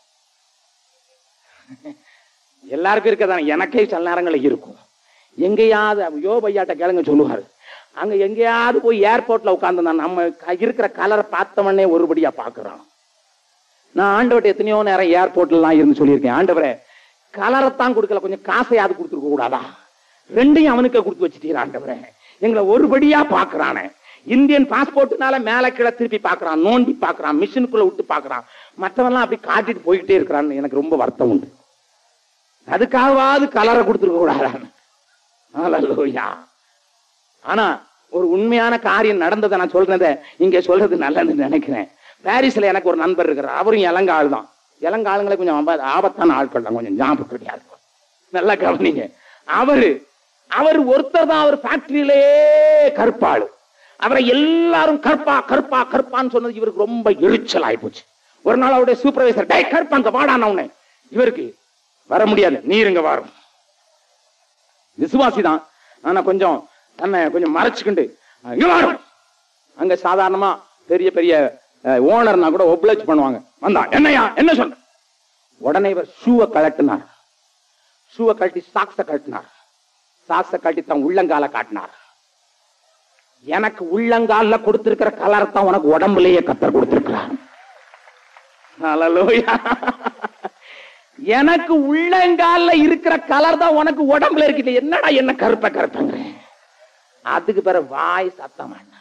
எல்லாருக்கும் இருக்கதான் எனக்கே சில நேரங்களில் இருக்கும் எங்கேயாவது யோபையாட்ட கேளுங்க சொல்லுவாரு அங்க எங்கேயாவது போய் ஏர்போர்ட்ல உட்கார்ந்து நம்ம க- இருக்கிற கலரை பார்த்தவனே ஒருபடியா பாக்குறான் நான் ஆண்டவர்ட்ட எத்தனையோ நேரம் ஏர்போர்ட்லாம் இருந்து சொல்லியிருக்கேன் ஆண்டவரே கலரைத்தான் கொடுக்கல கொஞ்சம் காசையாவது கொடுத்துருக்க கூடாதா ரெண்டையும் அவனுக்கு கொடுத்து வச்சுட்டீர் ஆண்டவரே எங்களை ஒருபடியா பாக்குறானே இந்தியன் பாஸ்போர்ட்னால மேல கீழே திருப்பி பாக்குறான் நோண்டி பாக்குறான் மிஷினுக்குள்ள விட்டு பாக்குறான் மற்றவெல்லாம் அப்படி காட்டிட்டு போயிட்டே இருக்கிறான்னு எனக்கு ரொம்ப வருத்தம் உண்டு அதுக்காகவாவது கலரை கொடுத்துருக்க கூடாதான்னு ஹalleluya. ஆனா ஒரு உண்மையான காரியம் நடந்ததை நான் சொல்றதை இங்க சொல்றது நல்லதுன்னு நினைக்கிறேன் பாரிஸ்ல எனக்கு ஒரு நண்பர் இருக்கிறார் அவரும் இளங்க ஆள் தான் இளங்க ஆளுங்களை கொஞ்சம் ஆப- ஆபத்தான ஆட்கள் தான் கொஞ்சம் ஞாபகம் கிடையாது நல்லா கவனிங்க அவரு அவர் ஒருத்தர் தான் அவர் ஃபேக்டரியிலே கற்பாளு அவரை எல்லாரும் கற்பா கற்பா கற்பான்னு சொன்னது இவருக்கு ரொம்ப எரிச்சல் ஆயிப்போச்சு ஒரு நாள் அவருடைய சூப்பர்வைசர் டே கற்பாங்க வாடான உடனே இவருக்கு வர முடியாது நீருங்க வரும் விசுவாசி தான் ஆனா கொஞ்சம் தன்னை கொஞ்சம் மறைச்சுக்கிண்டு இங்க வாரும் அங்க சாதாரணமா பெரிய பெரிய ஓனர்னா கூட ஒப்ளேஜ் பண்ணுவாங்க வந்தான் என்னையா என்ன சொல்ற உடனே இவர் ஷூவை கழட்டினார் ஷூவை கழட்டி சாக்ஸ கழட்டினார் சாக்ஸ கழட்டி தன் உள்ளங்கால காட்டினார் எனக்கு உள்ளங்கால்ல கொடுத்திருக்கிற கலர் தான் உனக்கு உடம்புலயே கத்தர் கொடுத்திருக்கிறார் ஹalleluya. எனக்கு உள்ளங்கால்ல இருக்கிற கலர் தான் உனக்கு உடம்புல இருக்குது என்னடா என்ன கருப்ப கருப்பங்க அதுக்கு பிறகு வாய் சத்தம் வேண்டாம்.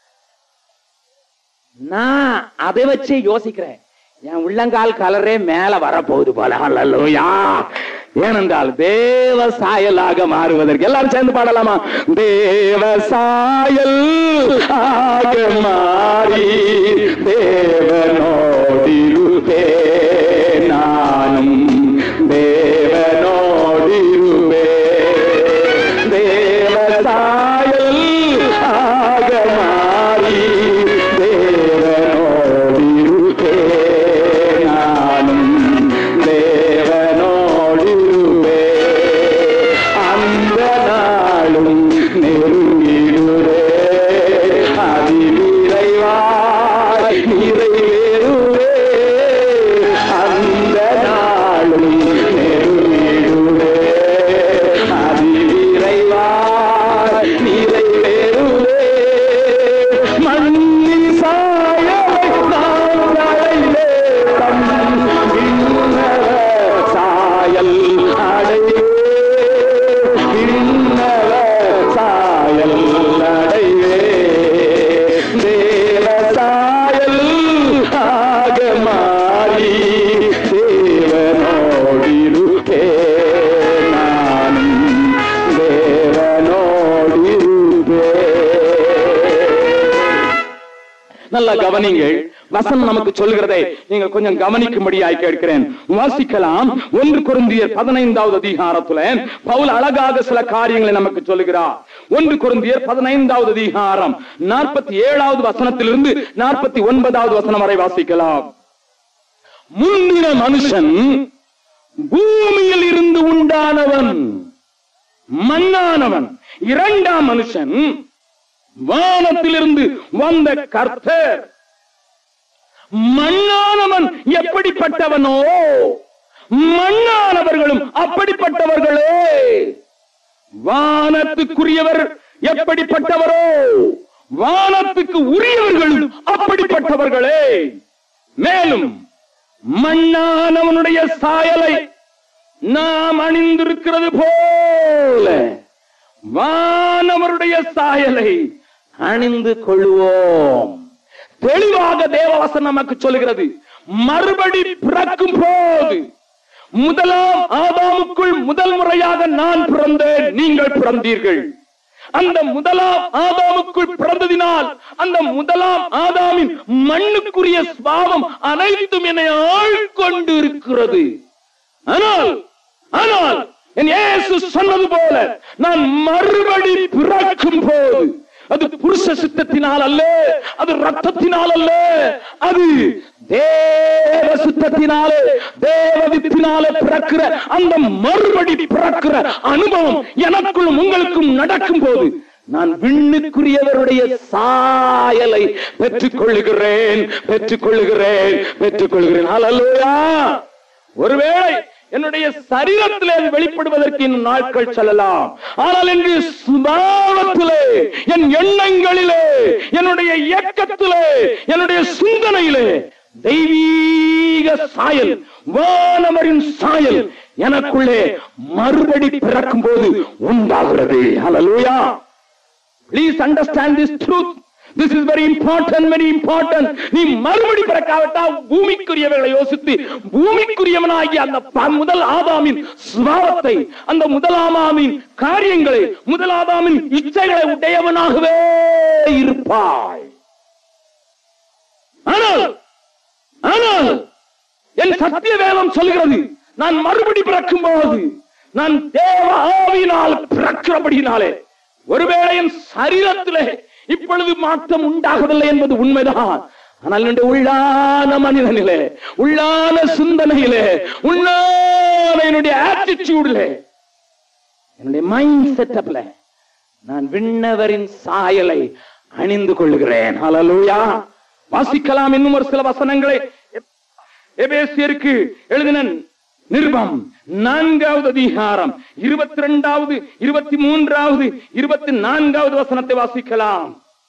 நான் அதை வச்சே யோசிக்கிறேன் என் உள்ளங்கால் கலரே மேல வரப்போகுது போல அல்லையா ஏனென்றால் தேவ சாயலாக மாறுவதற்கு எல்லாரும் சேர்ந்து பாடலாமா தேவ சாயல் ஆக மாறி தேவனோடிருவே நானும் தேவனோடிருவே தேவ சாயல் ஆக மாறி தேவனோடிருவே நானும் தேவனோடிருவே அந்த நாளும் நெருங்கிடுவே அதிவிரைவாய் நிறைவேறுவே அந்த நாளும் நெருங்கிடுவே அதிவிரைவாய் நிறைவேறுவே மண்ணின் சாயலை நாம் அடைவே தம் விண்ணக சாயல் அடைவே விண்ணக சாயல் அடைவே தேவ சாயல் ஆக மாறி தேவனோடிருக்கே நானும் தேவனோடிருப்பே நல்ல கவனிங்கள் வசனம் நமக்கு சொல்கிறதை நீங்கள் கொஞ்சம் கவனிக்கும்படியாய் கேட்கிறேன் வாசிக்கலாம் ஒன்று குருந்தியர் பதினைந்தாவது அதிகாரத்துல பவுல் அழகாக சில காரியங்களை நமக்கு சொல்லுகிறார் ஒன்று குருந்தியர் பதினைந்தாவது அதிகாரம் நாற்பத்தி ஏழாவது வசனத்திலிருந்து நாற்பத்தி ஒன்பதாவது வசனம் வரை வாசிக்கலாம் முந்தின மனுஷன் பூமியில் இருந்து உண்டானவன் மண்ணானவன் இரண்டாம் மனுஷன் வானத்திலிருந்து வந்த கர்த்தர் மண்ணானவன் எப்படிப்பட்டவனோ மண்ணானவர்களும் அப்படிப்பட்டவர்களே வானத்துக்குரியவர் எப்படிப்பட்டவரோ வானத்துக்கு உரியவர்களும் அப்படிப்பட்டவர்களே மேலும் மண்ணானவனுடைய சாயலை நாம் அணிந்திருக்கிறது போல வானவருடைய சாயலை அணிந்து கொள்வோம் தெளிவாக தேவவசனம் நமக்கு சொல்கிறது மறுபடி பிறக்கும் போது முதலாம் ஆதாமுக்குள் முதல் முறையாக நான் பிறந்தேன் நீங்கள் பிறந்தீர்கள் அந்த முதலாம் ஆதாமுக்குள் பிறந்ததினால் அந்த முதலாம் ஆதாமின் மண்ணுக்குரிய சுவாவம் அனைத்தும் என்னை ஆழ்கொண்டு இருக்கிறது ஆனால் ஆனால் என் இயேசு சொன்னது போல நான் மறுபடி பிறக்கும் போது அது புருஷ சித்தத்தினால் அல்ல அது ரத்தத்தினால் அல்ல அது தேவ சித்தத்தினாலே தேவ வித்தினாலே பிறக்கிற அந்த மறுபடி பிறக்கிற அனுபவம் எனக்குள்ளும் உங்களுக்கும் நடக்கும் போது நான் விண்ணுக்குரியவருடைய சாயலை பெற்றுக் கொள்ளுகிறேன் பெற்றுக் கொள்ளுகிறேன் பெற்றுக் கொள்கிறேன் ஹalleluya ஒருவேளை என்னுடைய சரீரத்திலே அது வெளிப்படுவதற்கு இன்னும் நாட்கள் செல்லலாம் ஆனால் என்று சுபாவத்திலே என் எண்ணங்களிலே என்னுடைய இயக்கத்திலே என்னுடைய சிந்தனையிலே தெய்வீக சாயல் வானவரின் சாயல் எனக்குள்ளே மறுபடி பிறக்கும் போது உண்டாகிறது ஹalleluya Please understand this truth. This is very important, very important. நீ மறுபடி பிறக்காவிட்டால் பூமிக்குரியவர்களை யோசித்து பூமிக்குரியவனாகிய அந்த ப- முதல் ஆதாமின் சுபாவத்தை அந்த முதல் ஆதாமின் காரியங்களை முதல் ஆதாமின் இச்சைகளை உடையவனாகவே இருப்பாய் ஆனால் ஆனால் என் சத்திய வேதம் சொல்கிறது நான் மறுபடி பிறக்கும் போது நான் தேவ ஆவியினால் பிறக்கிறபடினாலே ஒருவேளை என் சரீரத்திலே இப்பொழுது மாற்றம் உண்டாகவில்லை என்பது உண்மைதான் ஆனால் என்னுடைய உள்ளான மனிதனிலே உள்ளான சிந்தனையிலே உள்ளான என்னுடைய ஆட்டிடியூட்ல என்னுடைய மைண்ட் செட்டப்ல நான் விண்ணவரின் சாயலை அணிந்து கொள்கிறேன் ஹalleluya வாசிக்கலாம் இன்னும் ஒரு சில வசனங்களை எபேசியருக்கு எழுதின நிருபம் நான்காவது அதிகாரம் இருபத்தி ரெண்டாவது இருபத்தி மூன்றாவது இருபத்தி நான்காவது வசனத்தை வாசிக்கலாம்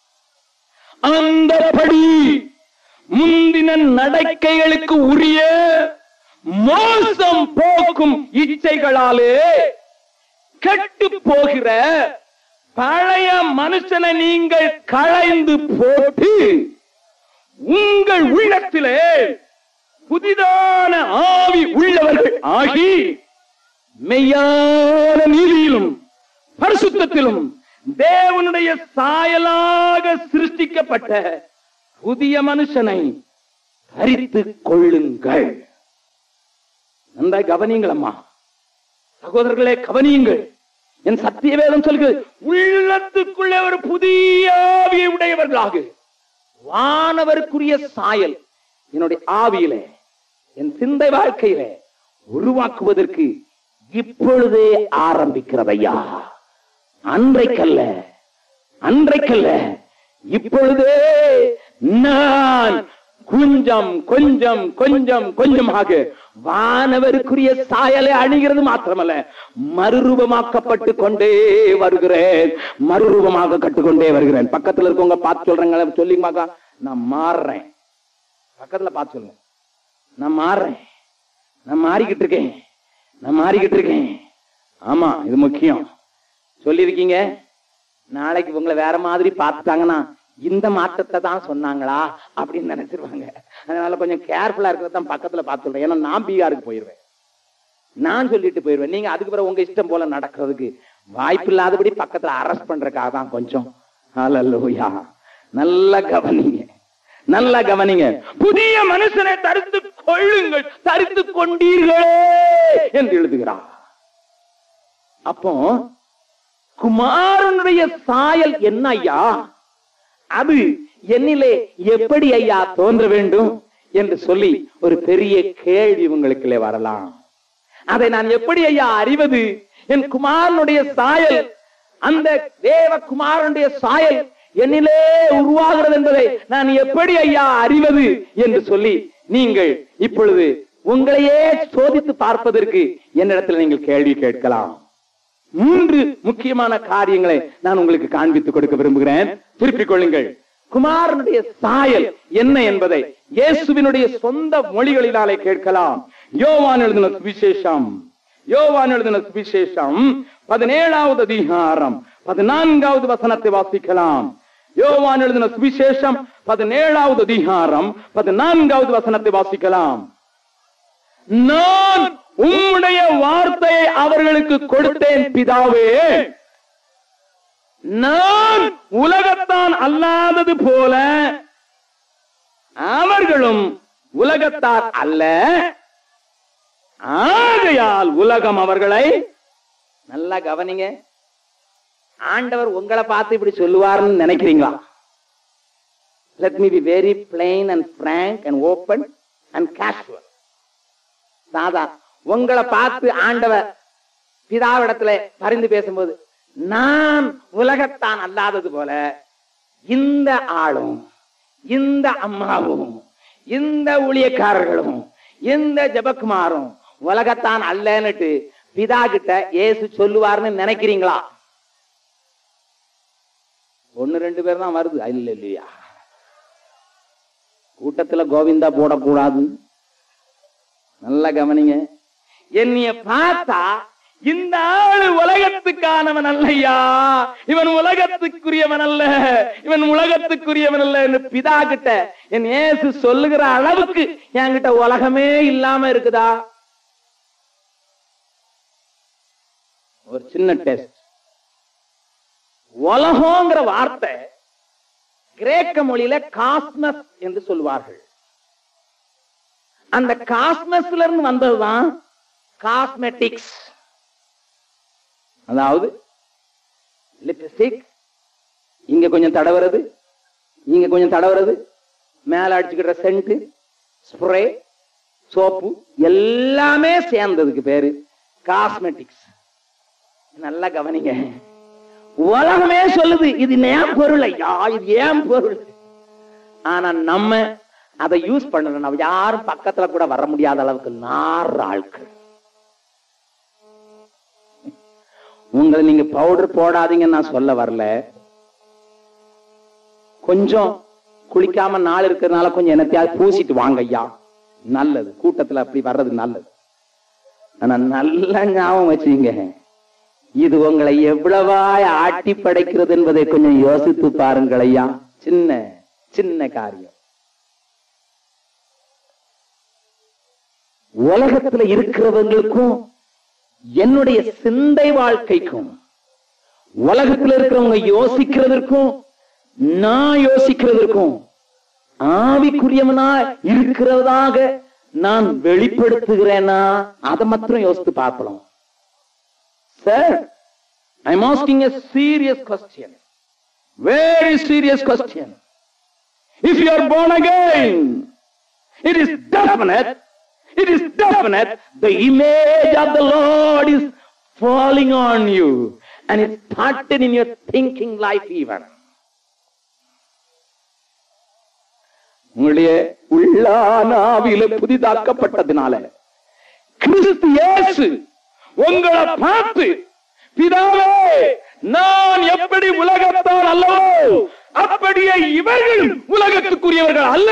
அந்தபடி முந்தின நடக்கைகளுக்கு உரிய மோசம் போக்கும் இச்சைகளாலே கெட்டு போகிற பழைய மனுஷனை நீங்கள் களைந்து போட்டு உங்கள் உள்ளத்திலே புதிதான ஆவி உள்ளவர்கள் ஆகி மெய்யான நீதியிலும் பரிசுத்தத்திலும் தேவனுடைய சாயலாக சிருஷ்டிக்கப்பட்ட புதிய மனுஷனை தரித்துக் கொள்ளுங்கள் நன்றாய் கவனியுங்களம்மா சகோதரர்களே கவனியுங்கள் என் சத்திய வேதம் சொல்கிறது உள்ளத்துக்குள்ளே ஒரு புதிய ஆவியை உடையவர்களாக வானவருக்குரிய சாயல் என்னுடைய ஆவியிலே என் சிந்தை வாழ்க்கையிலே உருவாக்குவதற்கு இப்பொழுதே ஆரம்பிக்கிறதையா அன்றைக்கல்ல அன்றைக்கல்ல இப்பொழுதே நான் கொஞ்சம் கொஞ்சம் கொஞ்சம் கொஞ்சமாக வானவருக்குரிய சாயலை அணிகிறது மாத்திரமல்ல மறுரூபமாக்கப்பட்டு கொண்டே வருகிறேன் மறுரூபமாக கட்டுக்கொண்டே வருகிறேன் பக்கத்துல இருக்கவங்க பார்த்து சொல்றாங்க சொல்லிங்கமாக்கா நான் மாறுறேன் பக்கத்துல பார்த்து சொல்லுங்க நான் மாறுறேன் நான் மாறிக்கிட்டு இருக்கேன் நான் மாறிக்கிட்டு இருக்கேன் ஆமா இது முக்கியம் சொல்லியிருக்கீங்க நாளைக்கு உங்களை வேற மாதிரி பார்த்துட்டாங்கன்னா இந்த மாற்றத்தை தான் சொன்னாங்களா அப்படின்னு நினைச்சிருவாங்க அதனால கொஞ்சம் கேர்ஃபுல்லா இருக்கிறது தான் பக்கத்துல பார்த்து சொல்றேன் ஏன்னா நான் பீகாருக்கு போயிருவேன் நான் சொல்லிட்டு போயிருவேன் நீங்க அதுக்கு பிறகு உங்க இஷ்டம் போல நடக்கிறதுக்கு வாய்ப்பு இல்லாதபடி பக்கத்துல அரெஸ்ட் பண்றதுக்காக தான் கொஞ்சம் ஹalleluya நல்ல கவனிங்க நல்லா கவனிங்க புதிய மனுஷனை தரித்து கொள்ளுங்கள் தரித்து கொண்டீர்களே என்று எழுதுகிறார் அப்போ குமாரனுடைய சாயல் என்ன ஐயா அது என்னிலே எப்படி ஐயா தோன்ற வேண்டும் என்று சொல்லி ஒரு பெரிய கேள்வி உங்களுக்குள்ளே வரலாம் அதை நான் எப்படி ஐயா அறிவது என் குமாரனுடைய சாயல் அந்த தேவ குமாரனுடைய சாயல் என்னிலே உருவாகிறது என்பதை நான் எப்படி ஐயா அறிவது என்று சொல்லி நீங்கள் இப்பொழுது உங்களையே சோதித்து பார்ப்பதற்கு என்னிடத்தில் நீங்கள் கேள்வி கேட்கலாம் மூன்று முக்கியமான காரியங்களை நான் உங்களுக்கு காண்பித்துக் கொடுக்க விரும்புகிறேன் திருப்பிக் கொள்ளுங்கள் குமாரனுடைய சாயல் என்ன என்பதை இயேசுவினுடைய சொந்த மொழிகளினாலே கேட்கலாம் யோவான் எழுதின சுவிசேஷம் யோவான் எழுதின சுவிசேஷம் பதினேழாவது அதிகாரம் பதினான்காவது வசனத்தை வாசிக்கலாம் யோவான் எழுதின சுவிசேஷம் பதினேழாவது அதிகாரம் பதினான்காவது வசனத்தை வாசிக்கலாம் நான் உம்முடைய வார்த்தையை அவர்களுக்கு கொடுத்தேன் பிதாவே நான் உலகத்தான் அல்லாதது போல அவர்களும் உலகத்தார் அல்ல ஆகையால் உலகம் அவர்களை நல்லா கவனிங்க ஆண்டவர் உங்களை பார்த்து இப்படி சொல்லுவாருன்னு நினைக்கிறீங்களா let me be very plain and frank and open and casual சாதா உங்களை பார்த்து ஆண்டவர் பிதாவிடத்துல பரிந்து பேசும்போது நான் உலகத்தான் அல்லாதது போல இந்த ஆளும் இந்த அம்மாவும் இந்த ஊழியக்காரர்களும் இந்த ஜபக்குமாரும் உலகத்தான் அல்லன்னுட்டு பிதா கிட்ட இயேசு சொல்லுவார்னு நினைக்கிறீங்களா ஒன்னு ரெண்டு பேர் தான் வருது இல்ல இல்லையா கூட்டத்துல கோவிந்தா போடக்கூடாது நல்லா கவனிங்க என்னைய பார்த்தா இந்த ஆளு உலகத்துக்கானவன் அல்லையா இவன் உலகத்துக்குரியவன் அல்ல இவன் உலகத்துக்குரியவன் அல்ல என்று பிதா கிட்ட என் இயேசு சொல்லுகிற அளவுக்கு என்கிட்ட உலகமே இல்லாம இருக்குதா ஒரு சின்ன டெஸ்ட் உலகங்கிற வார்த்தை கிரேக்க மொழியில காஸ்மஸ் என்று சொல்லுவார்கள் அந்த காஸ்மஸ்ல இருந்து வந்ததுதான் காஸ்மெட்டிக்ஸ் அதாவது லிப்ஸ்டிக் இங்க கொஞ்சம் தடவுறது இங்க கொஞ்சம் தடவுறது மேல அடிச்சுக்கிற சென்ட் ஸ்ப்ரே சோப்பு எல்லாமே சேர்ந்ததுக்கு பேரு காஸ்மெட்டிக்ஸ் நல்லா கவனிங்க உலகமே சொல்லுது இது ஏன் பொருள் ஐயா இது ஏன் பொருள் ஆனா நம்ம அதை யூஸ் பண்ணல நம்ம யாரும் பக்கத்துல கூட வர முடியாத அளவுக்கு நார் ஆட்கள் உங்களை நீங்க பவுடர் போடாதீங்கன்னு நான் சொல்ல வரல கொஞ்சம் குளிக்காம நாள் இருக்கிறதுனால கொஞ்சம் என்னத்தையாவது பூசிட்டு வாங்க ஐயா நல்லது கூட்டத்துல அப்படி வர்றது நல்லது ஆனா நல்ல ஞாபகம் வச்சுங்க இது உங்களை எவ்வளவாய் ஆட்டி படைக்கிறது என்பதை கொஞ்சம் யோசித்து பாருங்கள் ஐயா சின்ன சின்ன காரியம் உலகத்துல இருக்கிறவங்களுக்கும் என்னுடைய சிந்தை வாழ்க்கைக்கும் உலகத்துல இருக்கிறவங்க யோசிக்கிறதற்கும் நான் யோசிக்கிறதற்கும் ஆவிக்குரியவனா இருக்கிறதாக நான் வெளிப்படுத்துகிறேனா அதை மாத்திரம் யோசித்து பார்க்கலாம் sir I am asking a serious question very serious question if you are born again it is definite it is definite the image of the lord is falling on you and it's started in your thinking life even உங்களுடைய உள்ளானாவில புதிதாக்கப்பட்டதுனால கிறிஸ்து இயேசு உங்களை பார்த்து பிதாவே நான் எப்படி உலகத்தான் அல்லவோ அப்படியே இவர்கள் உலகத்துக்குரியவர்கள் அல்ல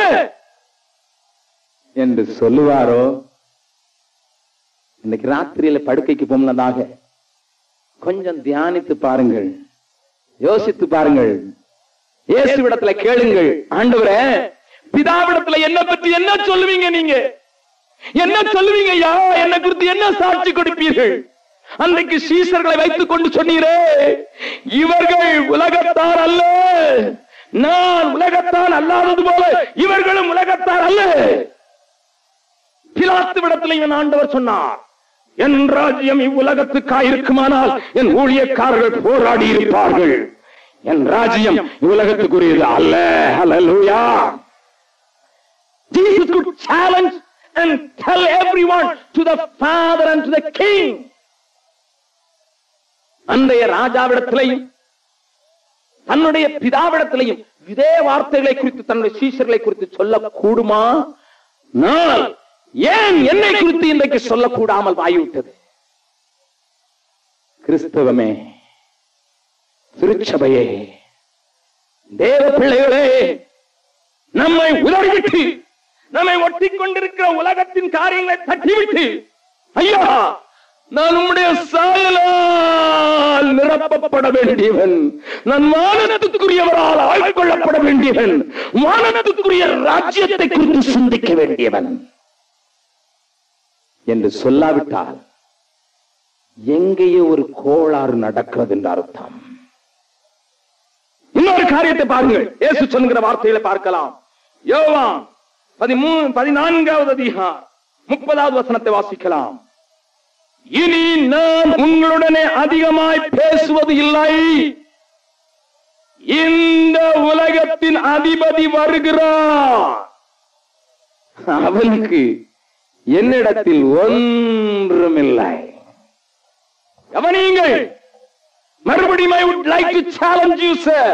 என்று சொல்லுவாரோ இன்னைக்கு ராத்திரியில படுக்கைக்கு போனதாக கொஞ்சம் தியானித்து பாருங்கள் யோசித்து பாருங்கள் இயேசுவிடத்துல கேளுங்கள் ஆண்டவரே பிதாவிடத்துல என்ன பற்றி என்ன சொல்லுவீங்க நீங்க என்ன சொல்லுவீங்க ஐயா என்ன குறித்து என்ன சாட்சி கொடுப்பீர்கள் அன்றைக்கு சீசர்களை வைத்துக் கொண்டு சொன்னீரே இவர்கள் உலகத்தார் அல்ல நான் உலகத்தான் அல்லாதது போல இவர்களும் உலகத்தார் அல்ல பிலாத்து விடத்தில் இவன் ஆண்டவர் சொன்னார் என் ராஜ்யம் இவ்வுலகத்துக்காய் இருக்குமானால் என் ஊழியக்காரர்கள் போராடி இருப்பார்கள் என் ராஜ்யம் இவ்வுலகத்துக்குரியது அல்ல அல்லேலூயா Jesus could challenge and tell everyone to the Father and to the King. அன்றைய ராஜாவிடத்திலையும் தன்னுடைய பிதாவிடத்திலையும் இதே வார்த்தைகளை குறித்து தன்னுடைய சீஷர்களை குறித்து சொல்ல கூடுமா நான் ஏன் என்னை குறித்து இன்றைக்கு சொல்லக்கூடாமல் ஆகிவிட்டது கிறிஸ்தவமே திருச்சபையே தேவ பிள்ளைகளே நம்மை உதறிவிட்டு நம்மை ஒட்டி கொண்டிருக்கிற உலகத்தின் காரியங்களை தட்டிவிட்டு ஐயா நான் உம்முடைய சாயலால் நிரப்பப்பட வேண்டியவன் நான் வானத்துக்குரியவரால் ஆட்கொள்ளப்பட வேண்டியவன் வானத்துக்குரிய ராஜ்யத்தை குறித்து சிந்திக்க வேண்டியவன் என்று சொல்லாவிட்டால் எங்கேயோ ஒரு கோளாறு நடக்கிறது என்று அர்த்தம் இன்னொரு காரியத்தை பாருங்கள் இயேசு சொல்கிற வார்த்தைகளை பார்க்கலாம் யோவான் பதிமூணு பதினான்காவது அதிகார் முப்பதாவது வசனத்தை வாசிக்கலாம் இனி நான் உங்களுடனே அதிகமாய் பேசுவது இல்லை இந்த உலகத்தின் அதிபதி வருகிறார் அவனுக்கு என்னிடத்தில் ஒன்றுமில்லை கவனியுங்கள் மறுபடியும் ஐ would like to challenge you sir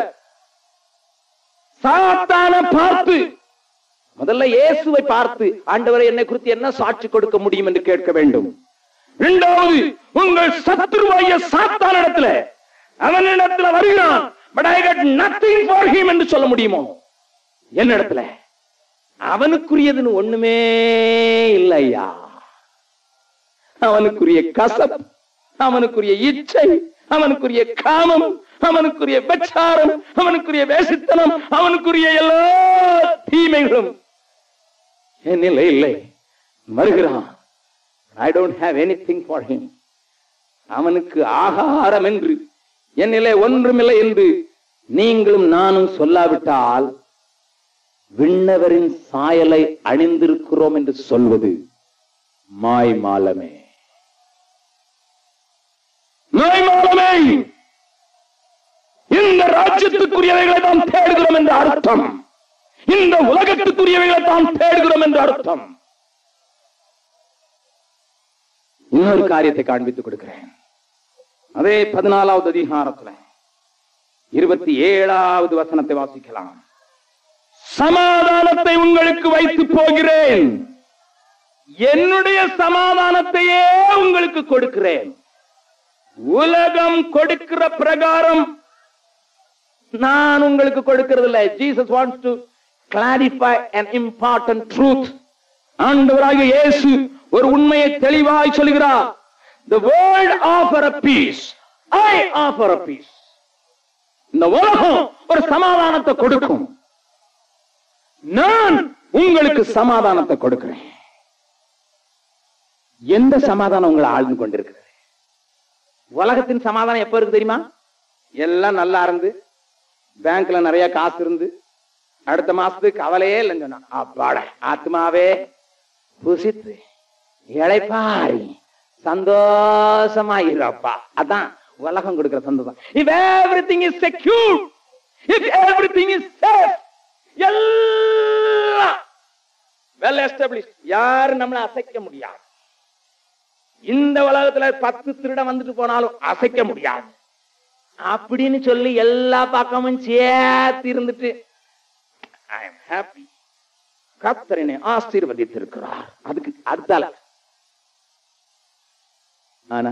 சாத்தான பார்த்து முதல்ல இயேசுவை பார்த்து ஆண்டவரை என்னை குறித்து என்ன சாட்சி கொடுக்க முடியும் என்று கேட்க வேண்டும் இரண்டாவது உங்கள் சத்துருவாய சாத்தான் இடத்துல அவனிடத்துல வருகிறான் but I got nothing for him என்று சொல்ல முடியுமோ என்னிடத்துல அவனுக்குரியதுன்னு ஒண்ணுமே இல்லையா அவனுக்குரிய கசப் அவனுக்குரிய இச்சை அவனுக்குரிய காமம் அவனுக்குரிய பச்சாரம் அவனுக்குரிய வேசித்தனம் அவனுக்குரிய எல்லா தீமைகளும் என்னில்லை இல்லை வருகிறான் I don't have anything for him அவனுக்கு ஆகாரம் என்று என்னிலே ஒன்றுமில்லை என்று நீங்களும் நானும் சொல்லாவிட்டால் விண்ணவரின் சாயலை அணிந்திருக்கிறோம் என்று சொல்வது மாய் மாலமே மாய் மாலமே இந்த ராஜ்யத்துக்குரியவைகளை தான் தேடுகிறோம் என்று அர்த்தம் இந்த உலகத்துக்குரியவைகளை தான் தேடுகிறோம் என்று அர்த்தம் இன்னொரு காரியத்தை காண்பித்துக் கொடுக்கிறேன் அதே பதினாலாவது அதிகாரத்துல இருபத்தி ஏழாவது வசனத்தை வாசிக்கலாம் சமாதானத்தை உங்களுக்கு வைத்து போகிறேன் என்னுடைய சமாதானத்தையே உங்களுக்கு கொடுக்கிறேன் உலகம் கொடுக்கிற பிரகாரம் நான் உங்களுக்கு கொடுக்கிறது இல்லை Jesus wants to clarify an important truth ஆண்டவராகிய இயேசு ஒரு உண்மையை தெளிவாய் சொல்கிறார் the world offer a peace i offer a peace இந்த உலகம் ஒரு சமாதானத்தை கொடுக்கும் நான் உங்களுக்கு சமாதானத்தை கொடுக்கிறேன் எந்த சமாதானம் உங்களை ஆழ்ந்து கொண்டிருக்கிறது உலகத்தின் சமாதானம் எப்ப இருக்கு தெரியுமா எல்லாம் நல்லா இருந்து பேங்க்ல நிறைய காசு இருந்து அடுத்த மாசத்துக்கு கவலையே இல்லைன்னு சொன்னான் அப்பாட ஆத்மாவே புசித்து இழைப்பாரி சந்தோஷமாயிரப்பா அதான் உலகம் கொடுக்கிற சந்தோஷம் if everything is secure if everything is safe எல்லாம் வெல் எஸ்டாப்ளிஷ் யாரும் நம்மளை அசைக்க முடியாது இந்த உலகத்துல பத்து திருடன் வந்துட்டு போனாலும் அசைக்க முடியாது அப்படின்னு சொல்லி எல்லா பக்கமும் சேர்த்து இருந்துட்டு ஐ எம் ஹாப்பி கத்தரனை ஆசீர்வதித்திருக்கிறார் அதுக்கு அடுத்தால ஆனா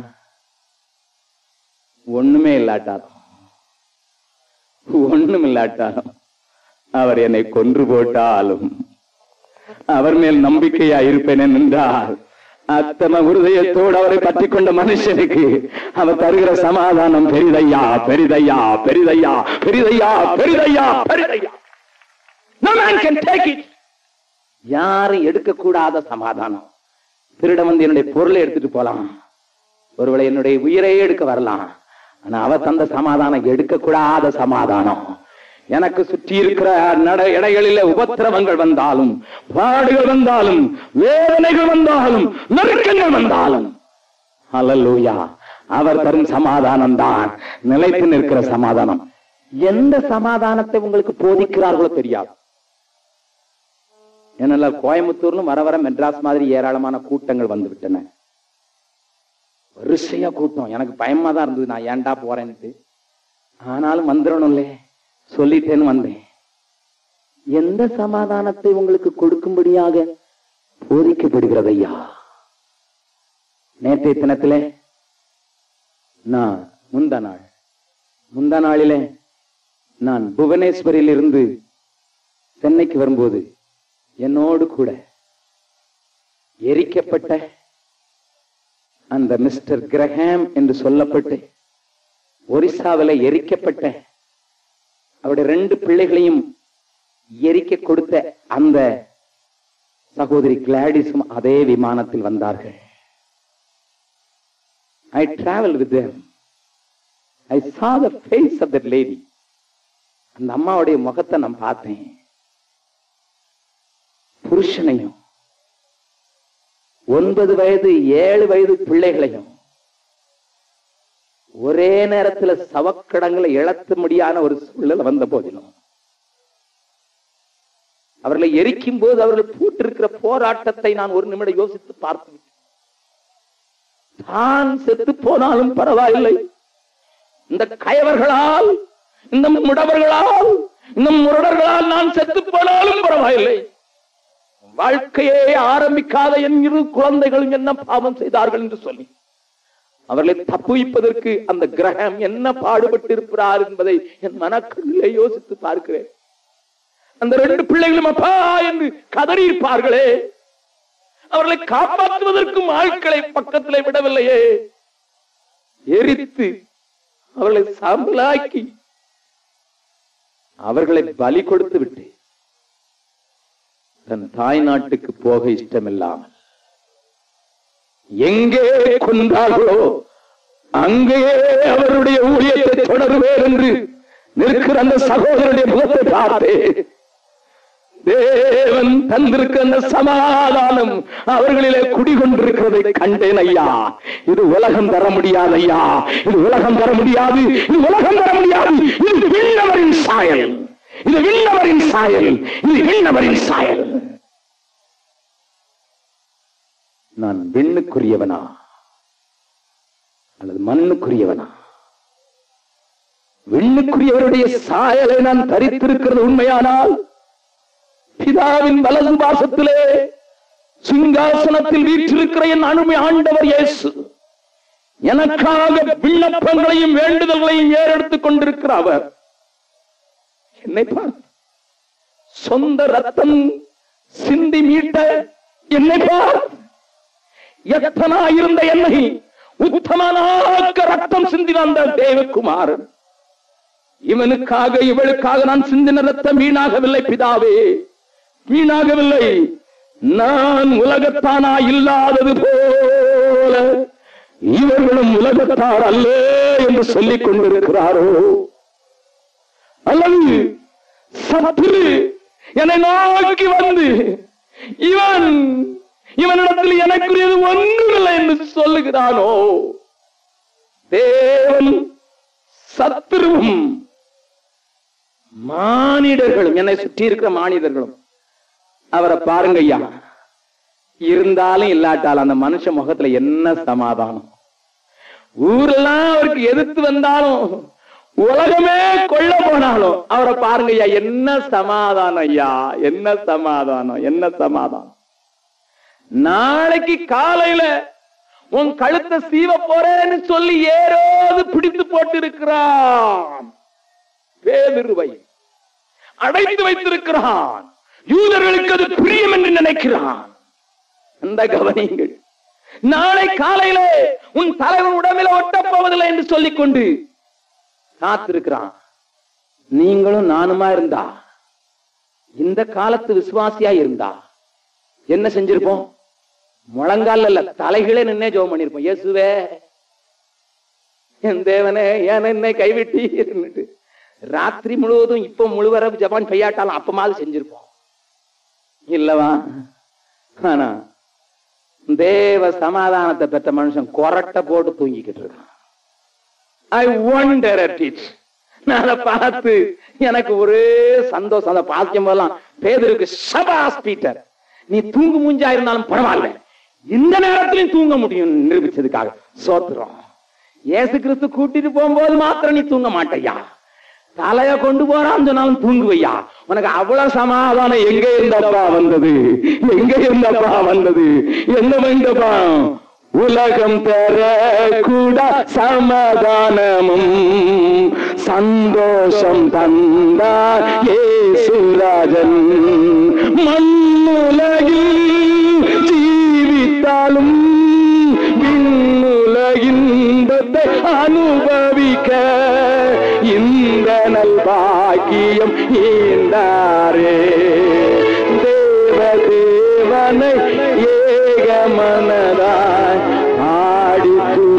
ஒண்ணுமே இல்லாட்டாலும் ஒண்ணும் இல்லாட்டாலும் அவர் என்னை கொன்று போட்டாலும் அவர் மேல் நம்பிக்கையா இருப்பேன் என்றால் அத்தனை இருதயத்தோடு அவரை பற்றி கொண்ட மனுஷனுக்கு அவர் தருகிற சமாதானம் பெரிதையா பெரிதையா பெரிதையா பெரிதையா பெரிதையா பெரிதையா No man can take it. யாரும் எடுக்கக்கூடாத சமாதானம் திருட வந்து என்னுடைய பொருளை எடுத்துட்டு போலாம் ஒருவேளை என்னுடைய உயிரையே எடுக்க வரலாம் ஆனா அவ தந்த சமாதானம் எடுக்கக்கூடாத சமாதானம் எனக்கு சுற்றி இருக்கிற நட இடைகளிலே உபத்திரவங்கள் வந்தாலும் பாடுகள் வந்தாலும் வேதனைகள் வந்தாலும் நெருக்கங்கள் வந்தாலும் அல்லூயா அவர் தரும் சமாதானம் தான் நிலைத்து நிற்கிற சமாதானம் எந்த சமாதானத்தை உங்களுக்கு போதிக்கிறார்களோ தெரியாது ஏன்னா கோயம்புத்தூர்ல வர வர மெட்ராஸ் மாதிரி ஏராளமான கூட்டங்கள் வந்து விட்டன வரிசையா கூட்டம் எனக்கு பயமா தான் இருந்தது நான் ஏன்டா போறேன்ட்டு ஆனாலும் வந்துடணும்ல சொல்லிட்டேன்னு வந்தேன் எந்த சமாதானத்தை உங்களுக்கு கொடுக்கும்படியாக போதிக்கப்படுகிறது ஐயா நேற்றைய தினத்திலே நான் முந்தா நாள் முந்தா நாளிலே நான் புவனேஸ்வரில் இருந்து சென்னைக்கு வரும்போது என்னோடு கூட எரிக்கப்பட்ட அந்த மிஸ்டர் கிரஹாம் என்று சொல்லப்பட்டு ஒரிசாவில எரிக்கப்பட்ட அவருடைய ரெண்டு பிள்ளைகளையும் எரிக்க கொடுத்த அந்த சகோதரி கிளாடிஸும் அதே விமானத்தில் வந்தார்கள் I travel with I saw the face of that lady அந்த அம்மாவுடைய முகத்தை நான் பார்த்தேன் புருஷனையும் ஒன்பது வயது ஏழு வயது பிள்ளைகளையும் ஒரே நேரத்துல சவக்கடங்களை இழத்த முடியாத ஒரு சூழ்நிலை வந்த போதிலும் அவர்களை எரிக்கும் போது அவர்கள் பூட்டிருக்கிற போராட்டத்தை நான் ஒரு நிமிடம் யோசித்து பார்த்து விட்டேன். தான் செத்து போனாலும் பரவாயில்லை இந்த கயவர்களால் இந்த முடவர்களால் இந்த முரடர்களால் நான் செத்து போனாலும் பரவாயில்லை வாழ்க்கையே ஆரம்பிக்காத என் இரு குழந்தைகளும் என்ன பாவம் செய்தார்கள் என்று சொல்லி அவர்களை தப்புவிப்பதற்கு அந்த கிரகம் என்ன பாடுபட்டு இருக்கிறார் என்பதை என் மனக்கண்ணிலே யோசித்து பார்க்கிறேன் அந்த ரெண்டு பிள்ளைகளும் அப்பா என்று கதறி இருப்பார்களே அவர்களை காப்பாற்றுவதற்கும் ஆட்களை பக்கத்திலே விடவில்லையே எரித்து அவர்களை சாம்பலாக்கி அவர்களை பலி கொடுத்து விட்டு தன் தாய் நாட்டுக்கு போக இஷ்டமில்லாமல் எங்கே கொண்டார்களோ அங்கேயே அவருடைய ஊழியத்தை தொடருவேன் என்று நிற்கிற அந்த சகோதரனுடைய முகத்தை பார்த்தேன் தேவன் தந்திருக்கிற அந்த சமாதானம் அவர்களிலே குடிகொண்டிருக்கிறதை கண்டேன் ஐயா இது உலகம் தர முடியாது ஐயா இது உலகம் தர முடியாது இது உலகம் தர முடியாது இது விண்ணவரின் சாயல் இது விண்ணவரின் சாயல் இது விண்ணவரின் சாயல் நான் விண்ணுக்குரியவனா அல்லது மண்ணுக்குரியவனா விண்ணுக்குரியவருடைய சாயலை நான் தரித்திருக்கிறது உண்மையானால் பிதாவின் வலது பாசத்திலே சிங்காசனத்தில் வீற்றிருக்கிற என் அனுமை ஆண்டவர் இயேசு எனக்காக விண்ணப்பங்களையும் வேண்டுதல்களையும் ஏறெடுத்துக் கொண்டிருக்கிற அவர் என்னை பார் சொந்த ரத்தம் சிந்தி மீட்ட என்னை பார் எத்தனா இருந்த என்னை உத்தமனாக்க ரத்தம் சிந்தின அந்த தேவகுமாரன் இவனுக்காக இவளுக்காக நான் சிந்தின ரத்தம் வீணாகவில்லை பிதாவே வீணாகவில்லை நான் உலகத்தானா இல்லாதது போல இவர்களும் உலகத்தார் அல்ல என்று சொல்லிக் கொண்டிருக்கிறாரோ அல்லது சத்துரு என்னை நோக்கி வந்து இவன் இவனிடத்தில் எனக்குரியது ஒன்றுமில்லை என்று சொல்லுகிறானோ தேவன் சத்துருவும் மானிடர்களும் என்னை சுற்றி இருக்கிற மானிடர்களும் அவரை பாருங்க ஐயா இருந்தாலும் இல்லாட்டாலும் அந்த மனுஷ முகத்துல என்ன சமாதானம் ஊரெல்லாம் அவருக்கு எதிர்த்து வந்தாலும் உலகமே கொள்ள போனாலும் அவரை பாருங்க ஐயா என்ன சமாதானம் ஐயா என்ன சமாதானம் என்ன சமாதானம் நாளைக்கு காலையில உன் கழுத்தை சீவ போறேன்னு சொல்லி ஏறோது பிடித்து போட்டு இருக்கிறான் பேதிருவை அடைத்து வைத்திருக்கிறான் யூதர்களுக்கு அது பிரியம் என்று நினைக்கிறான் அந்த கவனிங்கள் நாளை காலையிலே உன் தலைவன் உடம்பில ஒட்டப் போவதில்லை என்று சொல்லிக் கொண்டு காத்திருக்கிறான் நீங்களும் நானுமா இருந்தா இந்த காலத்து விசுவாசியா இருந்தா என்ன செஞ்சிருப்போம் முழங்கால் இல்ல தலைகளே நின்னே ஜோம் பண்ணிருப்போம் இயேசுவே என் தேவனே ஏன் என்னை கைவிட்டீர்னுட்டு ராத்திரி முழுவதும் இப்ப முழுவரவு ஜபான் பெய்யாட்டாலும் அப்பமாவது செஞ்சிருப்போம் இல்லவா ஆனா தேவ சமாதானத்தை பெற்ற மனுஷன் கொரட்டை போட்டு தூங்கிக்கிட்டு இருக்கான் ஐ ஒண்டர் அட் இட் நான் அதை பார்த்து எனக்கு ஒரே சந்தோஷம் அதை பார்க்கும் போதெல்லாம் பேதருக்கு சபாஸ் பீட்டர் நீ தூங்கு மூஞ்சா இருந்தாலும் பரவாயில்ல இந்த நேரத்திலையும் தூங்க முடியும் நிரூபிச்சதுக்காக சோத்துறோம் இயேசு கிறிஸ்து கூட்டிட்டு போகும்போது மாத்திரம் நீ தூங்க மாட்டையா தலைய கொண்டு போறான் சொன்னாலும் தூங்குவையா உனக்கு அவ்வளவு சமாதானம் எங்க இருந்தப்பா வந்தது எங்க இருந்தப்பா வந்தது என்ன வந்தப்பா உலகம் தர கூட சமாதானமும் சந்தோஷம் தந்தார் ஏசுராஜன் மண்ணுலகில் ஜீவித்தாலும் விண்ணுலகின்பத்தை அனுபவிக்க இந்த நல்பாக்கியம் ஈந்தாரே தேவ தேவனை ஏக மனதாய் ஆடி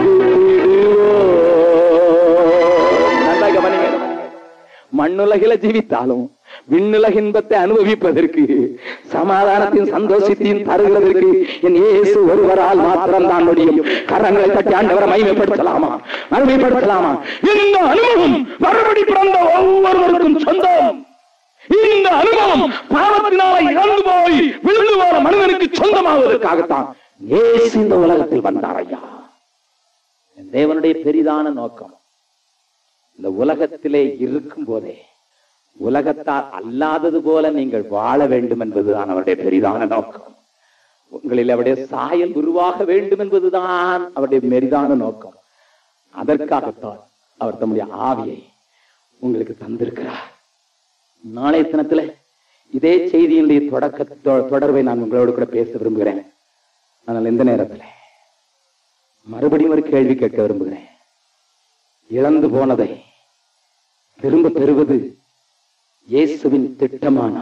துதித்திடுவோம் நல்லா கவனிங்க மண்ணுலகில ஜீவித்தாலும் விண்ணுலக இன்பத்தை அனுபவிப்பதற்கு சமாதானத்தின் சந்தோஷத்தையும் தருகிறதற்கு என் இயேசு ஒருவரால் மாத்திரம் தான் முடியும் கரங்களை தட்டி ஆண்டவரை மகிமைப்படுத்தலாமா மகிமைப்படுத்தலாமா இந்த அனுபவம் மறுபடி பிறந்த ஒவ்வொருவருக்கும் சொந்தம் இந்த அனுபவம் பாவத்தினால இறந்து போய் விழுந்து போற மனிதனுக்கு சொந்தமாவதற்காகத்தான் இயேசு இந்த உலகத்தில் வந்தார் ஐயா தேவனுடைய பெரிதான நோக்கம் இந்த உலகத்திலே இருக்கும் போதே உலகத்தார் அல்லாதது போல நீங்கள் வாழ வேண்டும் என்பதுதான் அவருடைய பெரிதான நோக்கம் உங்களில் அவருடைய சாயல் உருவாக வேண்டும் என்பதுதான் அவருடைய பெரிதான நோக்கம் அதற்காகத்தான் அவர் தம்முடைய ஆவியை உங்களுக்கு தந்திருக்கிறார் நாளைய தினத்துல இதே செய்தியினுடைய தொடக்க தொ- தொடர்பை நான் உங்களோடு கூட பேச விரும்புகிறேன் ஆனால் இந்த நேரத்துல மறுபடியும் ஒரு கேள்வி கேட்க விரும்புகிறேன் இழந்து போனதை திரும்ப பெறுவது இயேசுவின் திட்டமானா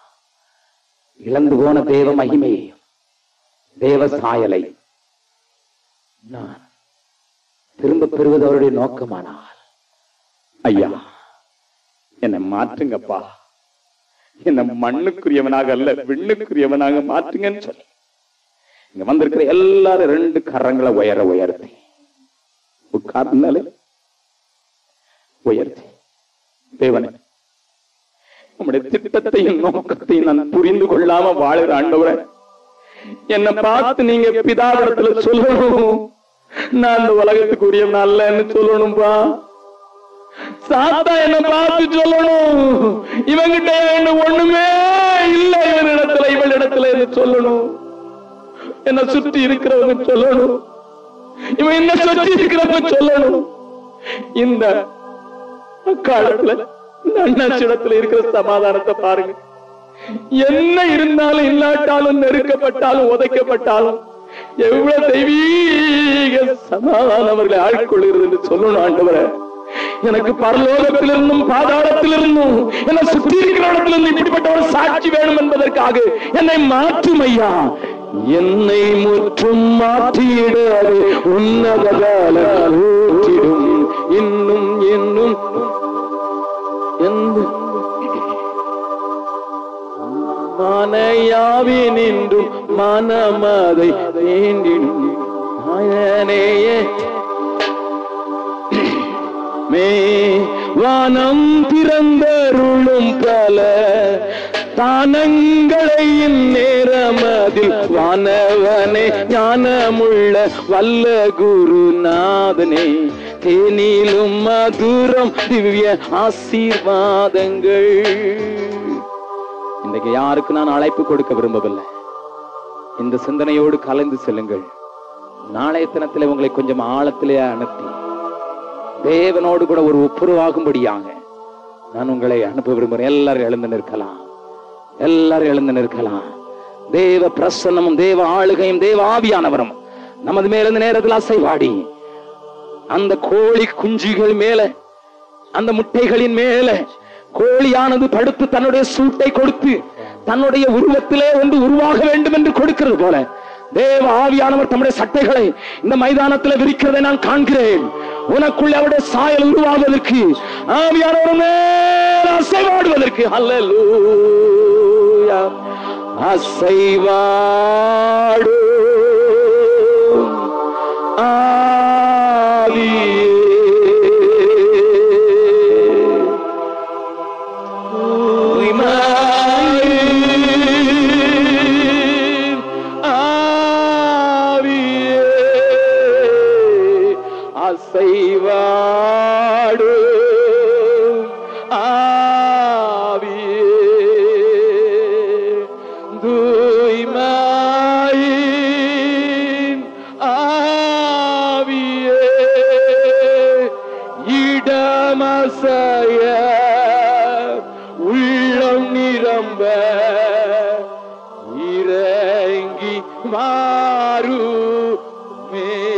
இழந்து போன தேவ மகிமையை தேவ சாயலை நான் திரும்ப பெறுவது அவருடைய நோக்கமானால் ஐயா என்னை மாற்றுங்கப்பா என்னை மண்ணுக்குரியவனாக அல்ல விண்ணுக்குரியவனாக மாற்றுங்கன்னு சொல்லி இங்க வந்திருக்கிற எல்லாரும் ரெண்டு கரங்களை உயர உயர்த்தி உட்கார்ந்தாலே உயர்த்தி தேவனே உம்முடைய திட்டத்தையும் நோக்கத்தையும் நான் புரிந்து கொள்ளாம வாழுற ஆண்டவரே என்னை பார்த்து நீங்க பிதாவிடத்துல சொல்லணும் நான் இந்த உலகத்துக்கு உரியவன் அல்லன்னு சொல்லணும்பா சாத்தா என்ன பார்த்து சொல்லணும் இவங்கிட்ட என்ன ஒண்ணுமே இல்ல இவனிடத்துல இவளிடத்துல என்ன சொல்லணும் என்ன சுற்றி இருக்கிறவங்க சொல்லணும் இவன் என்ன சுற்றி இருக்கிறவங்க சொல்லணும் இந்த காலத்துல இந்த அண்ணாச்சிடத்துல இருக்கிற சமாதானத்தை பாருங்க என்ன இருந்தாலும் இல்லாட்டாலும் நெருக்கப்பட்டாலும் உதைக்கப்பட்டாலும் எவ்வளவு தெய்வீக சமாதானம் அவர்களை ஆட்கொள்கிறது என்று சொல்லணும் ஆண்டவரே எனக்கு பரலோகத்திலிருந்தும் பாதாளத்திலிருந்தும் என்னை சுற்றி இருக்கிற இடத்திலிருந்து இப்படிப்பட்ட ஒரு சாட்சி வேணும் என்பதற்காக என்னை மாற்றும் ஐயா என்னை முற்றும் மாற்றியிடாது உன்னத காலம் ஊற்றிடும் இன்னும் இன்னும் எந்த மனையாவி நின்றும் மனமதை வேண்டிடும் நாயனேயே மே வானம் திறந்தருளும் பல தானங்களை இந்நேரமதில் வானவனே ஞானமுள்ள வல்ல குருநாதனே தேனிலும் மதுரம் திவ்ய ஆசீர்வாதங்கள் இன்றைக்கு யாருக்கு நான் அழைப்பு கொடுக்க விரும்பவில்லை இந்த சிந்தனையோடு கலந்து செல்லுங்கள் நாளைய தினத்திலே உங்களை கொஞ்சம் ஆழத்திலே அனுப்பி தேவனோடு கூட ஒரு ஒப்புரவாகும்படியாக நான் உங்களை அனுப்ப விரும்புகிறேன் எல்லாரும் எழுந்து நிற்கலாம் எல்லாரும் எழுந்து நிற்கலாம் தேவ பிரசன்னமும் தேவ ஆளுகையும் தேவ ஆவியானவரும் நமது மேல இந்த நேரத்தில் அசைவாடி அந்த கோழி குஞ்சுகள் மேல அந்த முட்டைகளின் மேல கோழியானது படுத்து தன்னுடைய சூட்டை கொடுத்து தன்னுடைய உருவத்திலே ஒன்று உருவாக வேண்டும் என்று கொடுக்கிறது போல தேவ ஆவியானவர் தம்முடைய சட்டைகளை இந்த மைதானத்தில் விரிக்கிறதை நான் காண்கிறேன் உனக்குள்ள அவருடைய சாயல் உருவாவதற்கு ஆவியானவர் மேல் அசைவாடுவதற்கு அல்லேலூயா அசைவாடு ஆவியே உரிமையின் ஆவியே, அசைவாடு ஆவியே, தூய்மையின் ஆவியே, இடமசைய உள்ளம் நிரம்ப இறங்கி மாறுமே